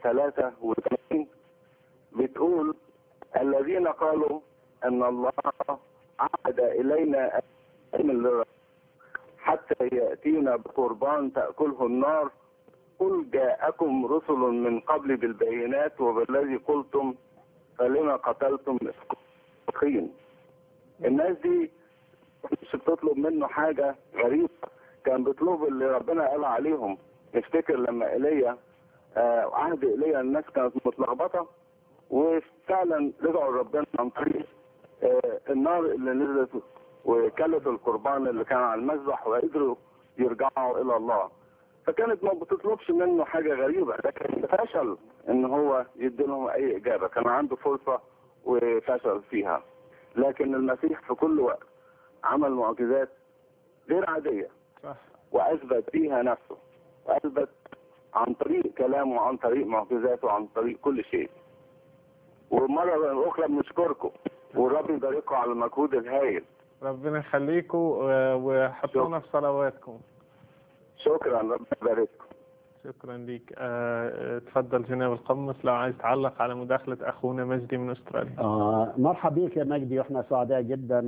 183 بتقول الذين قالوا ان الله عهد الينا من للرب حتى يأتينا بقربان تأكله النار قل جاءكم رسل من قبل بالبينات وبالذي قلتم فلما قتلتم الصديقين الناس دي مش بتطلب منه حاجة غريبة كان بيطلب اللي ربنا قال عليهم نفتكر لما ايليا آه عهد ايليا الناس كانت متلخبطة وفعلا رجعوا لربنا عن طريق آه النار اللي نزلت وكلت القربان اللي كان على المذبح وقدروا يرجعوا الى الله فكانت ما بتطلبش منه حاجه غريبه لكن فشل ان هو يدي لهم اي اجابه كان عنده فرصه وفشل فيها لكن المسيح في كل وقت عمل معجزات غير عاديه صح واثبت بيها نفسه واثبت عن طريق كلامه وعن طريق معجزاته وعن طريق كل شيء ومره اخرى بنشكركم والرب يبارككم على المجهود الهائل ربنا يخليكم و- وحطونا في صلواتكم شكرا ربنا يبارككم شكرا ليك آه، آه، تفضل جناب القمص لو عايز تعلق على مداخلة أخونا مجدي من أستراليا آه مرحبا بك يا مجدي واحنا سعداء جدا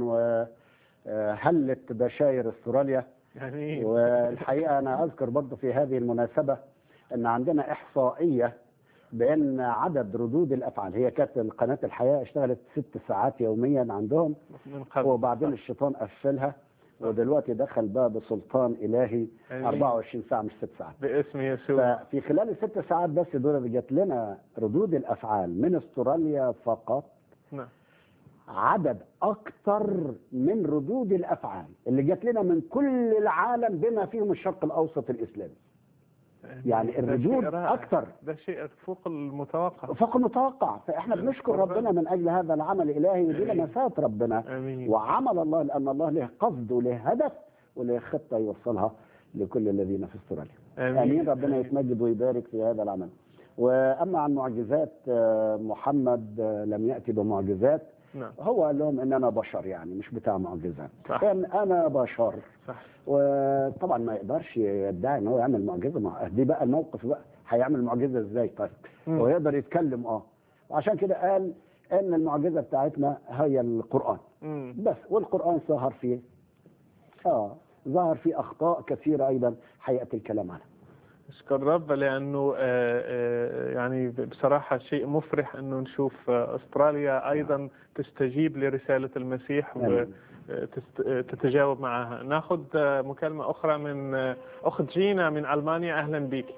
وهلت بشاير استراليا يعني والحقيقه انا اذكر برضه في هذه المناسبه ان عندنا احصائيه بان عدد ردود الافعال هي كانت قناه الحياه اشتغلت ست ساعات يوميا عندهم من قبل وبعدين الشيطان قفلها ودلوقتي دخل بقى بسلطان الهي آمين. 24 ساعه مش ست ساعات باسم يسوع ففي خلال الست ساعات بس دول جات لنا ردود الافعال من استراليا فقط نعم عدد اكتر من ردود الافعال اللي جات لنا من كل العالم بما فيهم الشرق الاوسط الاسلامي يعني ده الردود شيء رائع. اكتر ده شيء فوق المتوقع فوق المتوقع فاحنا بنشكر ربنا من اجل هذا العمل الالهي ودي آمين. لمسات ربنا امين وعمل الله لان الله له قصد وله هدف وله خطه يوصلها لكل الذين في استراليا امين ربنا يتمجد ويبارك في هذا العمل واما عن معجزات آه، محمد آه، لم ياتي بمعجزات نعم هو قال لهم ان انا بشر يعني مش بتاع معجزات صح. كان انا بشر صح وطبعا ما يقدرش يدعي ان هو يعمل معجزه مع دي بقى الموقف بقى هيعمل معجزه ازاي طيب مم. هو يقدر يتكلم اه وعشان كده قال ان المعجزه بتاعتنا هي القران مم. بس والقران ظهر فيه اه ظهر فيه اخطاء كثيره ايضا حياتي الكلام عنها اشكر رب لانه آه، آه، يعني بصراحه شيء مفرح انه نشوف آه، استراليا ايضا تستجيب لرساله المسيح آمين. وتتجاوب معها ناخذ آه، مكالمه اخرى من آه، اخت جينا من المانيا اهلا بك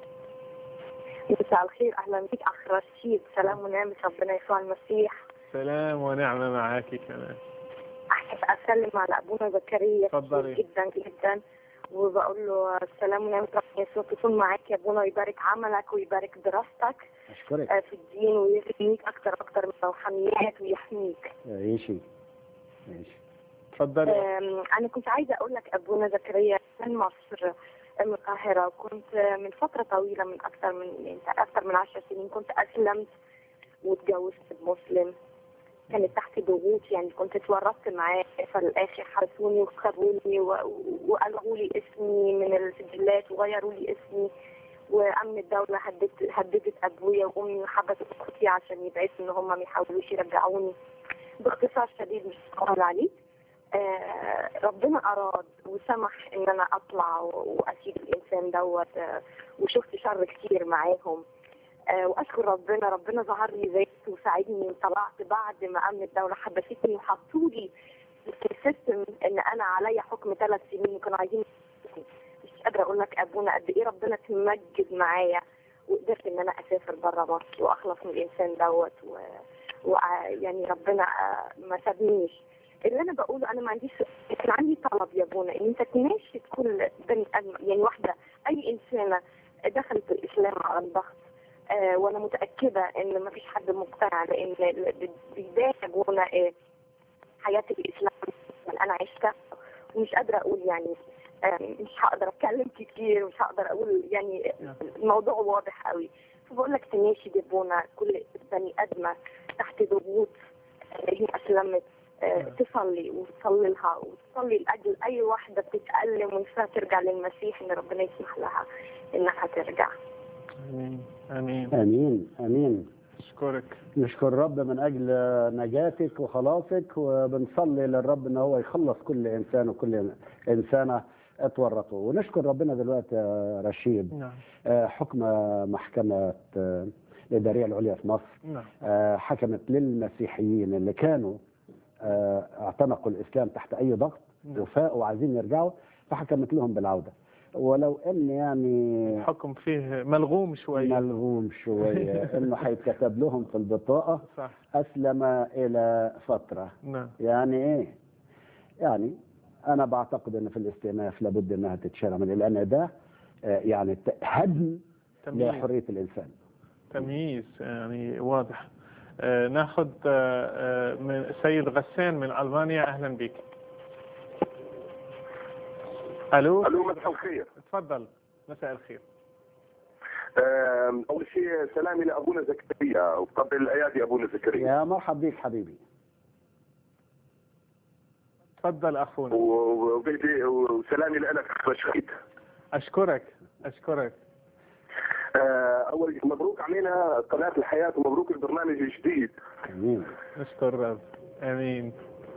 مساء الخير اهلا بك اخ رشيد سلام ونعمة ربنا يسوع المسيح سلام ونعمه معك كمان احب اسلم على ابونا زكريا تفضلي. كتير جدا جدا وبقول له السلام ونعمة ربنا يسوع تكون معاك يا ابونا ويبارك عملك ويبارك دراستك اشكرك آه، في الدين ويغنيك اكثر اكثر من الروحانيات ويحميك ماشي ماشي تفضلي آم، انا كنت عايزه اقول لك ابونا زكريا من مصر من القاهره وكنت من فتره طويله من اكثر من يعني اكثر من عشر سنين كنت اسلمت واتجوزت بمسلم كانت تحت ضغوط يعني كنت اتورطت معاه فالاخر حبسوني وخروني والغوا لي اسمي من السجلات وغيروا لي اسمي وامن الدوله هددت هددت ابويا وامي وحبست اختي عشان يبعدوا ان هم ما يحاولوش يرجعوني باختصار شديد مش هقول عليه آه، ربنا أراد وسمح إن أنا أطلع و- وأسيب الإنسان دوت آه، وشفت شر كتير معاهم آه، وأشكر ربنا ربنا ظهر لي زيت وساعدني وطلعت بعد ما أمن الدولة حبستني وحطوا لي في السيستم إن أنا عليا حكم ثلاث سنين وكانوا عايزين يمسكوني. مش قادرة أقول لك أبونا قد إيه ربنا تمجد معايا وقدرت إن أنا أسافر بره مصر وأخلص من الإنسان دوت و... و... يعني ربنا آه، ما سابنيش اللي انا بقوله انا ما عنديش كان عندي طلب يا بونا ان انت تناشد كل بني ادم يعني واحده اي انسانه دخلت الاسلام على الضغط آه وانا متاكده ان ما فيش حد مقتنع لان ال- بدايه يا بونا آه حياه الاسلام اللي انا عشتها ومش قادره اقول يعني آه مش هقدر اتكلم كتير مش هقدر اقول يعني الموضوع واضح قوي فبقول لك تناشد يا بونا كل بني ادمه تحت ضغوط آه، هي اسلمت آه، تصلي وتصلي لها وتصلي لاجل اي واحده بتتالم ونفسها ترجع للمسيح ان ربنا يسمح لها انها ترجع امين امين امين امين اشكرك نشكر الرب من اجل نجاتك وخلاصك وبنصلي للرب ان هو يخلص كل انسان وكل انسانه اتورطوا ونشكر ربنا دلوقتي يا رشيد نعم آه، حكم محكمه آه، الاداريه العليا في مصر نعم آه، حكمت للمسيحيين اللي كانوا آه، اعتنقوا الاسلام تحت اي ضغط نعم. وفاقوا وعايزين يرجعوا فحكمت لهم بالعوده ولو ان يعني حكم فيه ملغوم شويه ملغوم شويه انه هيتكتب لهم في البطاقه صح اسلم الى فتره نعم يعني ايه يعني انا بعتقد ان في الاستئناف لابد انها تتشال من لان ده آه، يعني ت- هدم تمييز لحريه الانسان تمييز يعني واضح آه، ناخذ آه، آه، من السيد غسان من المانيا اهلا بك الو الو مساء الخير تفضل مساء الخير آم، اول شيء سلامي لابونا زكريا وقبل الايادي ابونا زكريا يا مرحب بيك حبيبي تفضل اخونا و- وبيتي وسلامي لك رشيد اشكرك اشكرك آه، اول شيء مبروك علينا قناه الحياه ومبروك البرنامج الجديد امين نشكر الرب امين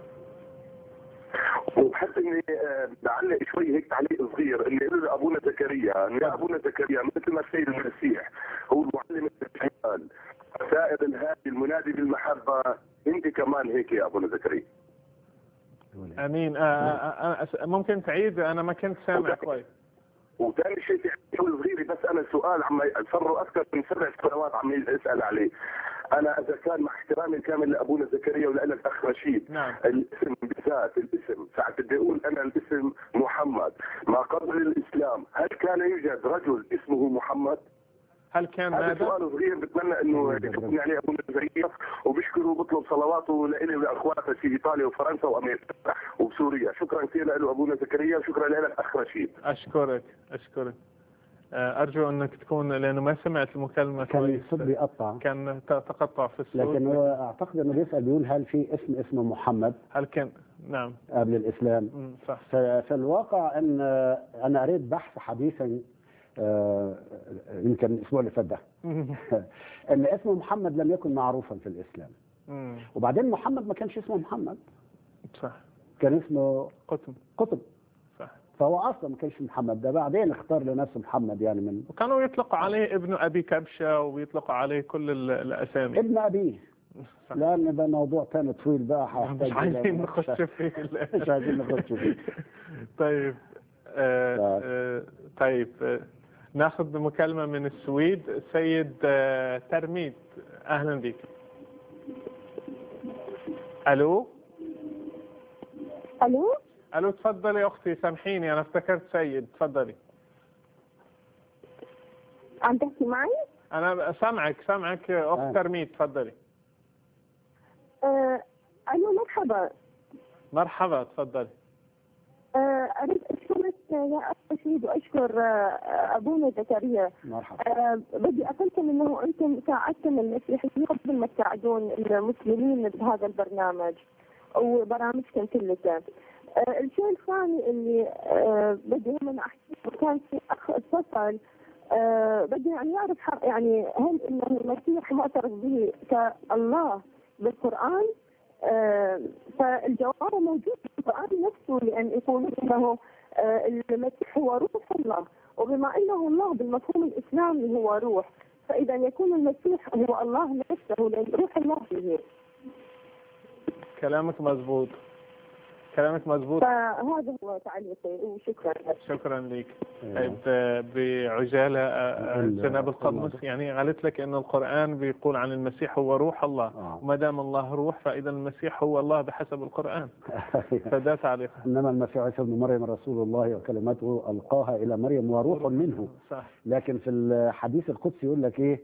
وبحس اني آه، بعلق شوي هيك تعليق صغير اللي يقول ابونا زكريا انه يا ابونا زكريا مثل ما السيد المسيح هو المعلم الحيوان سائر الهادي المنادي بالمحبه انت كمان هيك يا ابونا زكريا امين آه، آه، آه، ممكن تعيد انا ما كنت سامع كويس وثاني شيء في حول صغيري بس انا سؤال عم صار اكثر من سبع سنوات عم اسال عليه انا اذا كان مع احترامي الكامل لابونا زكريا ولك اخ رشيد نعم الاسم بالذات الاسم ساعة بدي اقول انا الاسم محمد ما قبل الاسلام هل كان يوجد رجل اسمه محمد؟ هل كان هذا ماذا؟ سؤال صغير بتمنى انه يكون عليه ابونا زكريا وبشكره وبطلب صلواته لإلي ولاخواته في ايطاليا وفرنسا وامريكا وبسوريا شكرا كثير له ابونا زكريا وشكرا لك اخ رشيد اشكرك اشكرك آه، أرجو أنك تكون لأنه ما سمعت المكالمة كان كويس الصوت بيقطع كان ت- تقطع في الصوت لكن هو اعتقد انه بيسال بيقول هل في اسم اسمه محمد هل كان نعم قبل الاسلام مم، صح ففي الواقع ان انا قريت بحث حديثا آه، يمكن الاسبوع اللي فات ده ان اسم محمد لم يكن معروفا في الاسلام مم، وبعدين محمد ما كانش اسمه محمد صح كان اسمه قطب قطب صح فهو اصلا ما كانش محمد ده بعدين اختار لنفسه محمد يعني من وكانوا يطلقوا عليه ابن أبي كبشة ويطلقوا عليه كل ال- الأسامي ابن ابيه صح. لان ده موضوع تاني طويل بقى هيحتاج مش إلى- عايزين نخش فيه مش عايزين نخش فيه طيب آه طيب. آه طيب آه ناخذ مكالمة من السويد السيد آه ترميد أهلا بك ألو الو ألو تفضلي أختي سامحيني أنا افتكرت سيد تفضلي عم تحكي معي؟ أنا سامعك سامعك أخت آه. ترميد تفضلي آه الو مرحبا مرحبا تفضلي آه أريد أشكرك يا أخ رشيد وأشكر آه أبونا زكريا مرحبا آه بدي أقولكم أنه أنتم ساعدتم المسيحيين قبل ما تساعدون المسلمين بهذا البرنامج وبرامجكم كلها آه الشيء الثاني اللي آه بدي هم أحكي كان في أخ اتصل آه بدي يعني يعرف حق- يعني هل إنه المسيح معترف به كالله بالقرآن آه فالجواب موجود في القرآن نفسه لأن يقولون أنه آه المسيح هو روح الله وبما أنه الله بالمفهوم الإسلامي هو روح فإذا يكون المسيح هو الله نفسه لأن روح الله فيه كلامك مزبوط كلامك مزبوط فهذا هو تعليقي وشكرا شكرا لك طيب آه، بعجالة آه، آه، ال- جناب القمص يعني قالت لك أن القرآن بيقول عن المسيح هو روح الله آه. وما دام الله روح فإذا المسيح هو الله بحسب القرآن فده تعليق انما المسيح عيسى ابن مريم رسول الله وكلمته القاها الى مريم وروح منه صح لكن في الحديث القدسي يقول لك ايه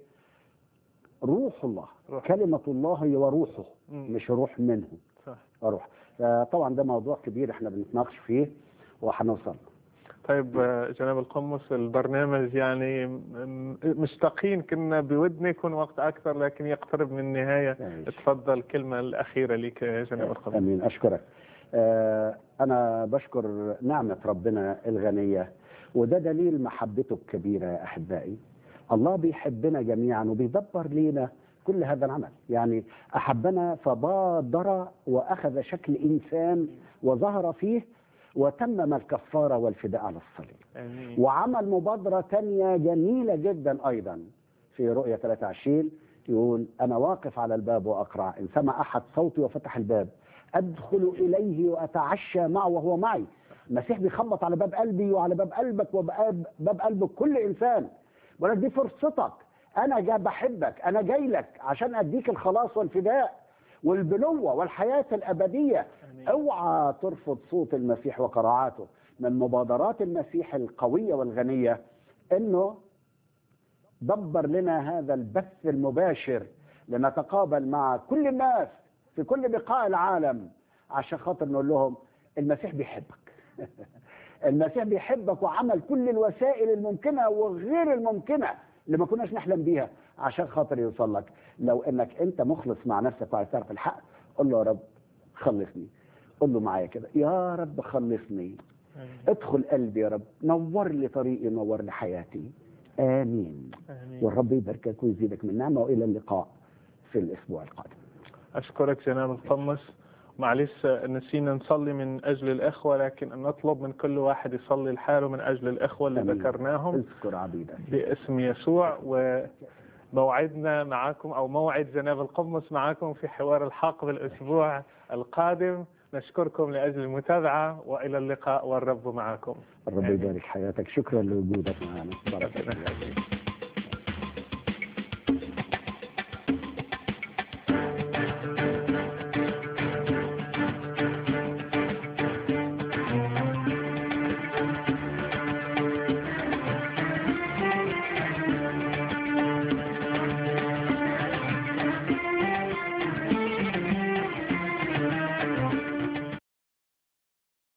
روح الله روح. كلمة الله هي وروحه مم. مش روح منه صح روح طبعا ده موضوع كبير احنا بنتناقش فيه وهنوصل طيب آه، جناب القمص البرنامج يعني م- مشتاقين كنا بودنا يكون وقت أكثر لكن يقترب من النهاية ماشي. تفضل الكلمة الأخيرة لك يا جناب القمص امين اشكرك آه انا بشكر نعمة ربنا الغنية وده دليل محبته الكبيرة يا احبائي الله بيحبنا جميعا وبيدبر لينا كل هذا العمل يعني احبنا فبادر واخذ شكل انسان وظهر فيه وتمم الكفارة والفداء على الصليب آمين وعمل مبادرة تانية جميلة جدا أيضا في رؤية 23 يقول أنا واقف على الباب وأقرع إن سمع أحد صوتي وفتح الباب أدخل إليه وأتعشى معه وهو معي المسيح بيخبط على باب قلبي وعلى باب قلبك وباب باب قلب كل إنسان ولكن دي فرصتك أنا جاي بحبك أنا جاي لك عشان أديك الخلاص والفداء والبنوة والحياة الأبدية آمين. اوعى ترفض صوت المسيح وقراعاته من مبادرات المسيح القوية والغنية انه دبر لنا هذا البث المباشر لنتقابل مع كل الناس في كل بقاع العالم عشان خاطر نقول لهم المسيح بيحبك المسيح بيحبك وعمل كل الوسائل الممكنة وغير الممكنة اللي ما كناش نحلم بيها عشان خاطر يوصل لك لو انك انت مخلص مع نفسك وعايز تعرف الحق قول له يا رب خلصني قول له معايا كده يا رب خلصني آمين. ادخل قلبي يا رب نور لي طريقي نور لي حياتي امين آمين. والرب يباركك ويزيدك من نعمه والى اللقاء في الاسبوع القادم أشكرك جناب القمص معلش نسينا نصلي من أجل الإخوة لكن نطلب من كل واحد يصلي لحاله من أجل الإخوة اللي آمين. ذكرناهم اذكر عبيدك باسم يسوع وموعدنا معكم أو موعد جناب القمص معكم في حوار الحق بالأسبوع القادم نشكركم لأجل المتابعة وإلى اللقاء والرب معكم الرب آمين. يبارك حياتك شكرا لوجودك معنا بارك الله فيك.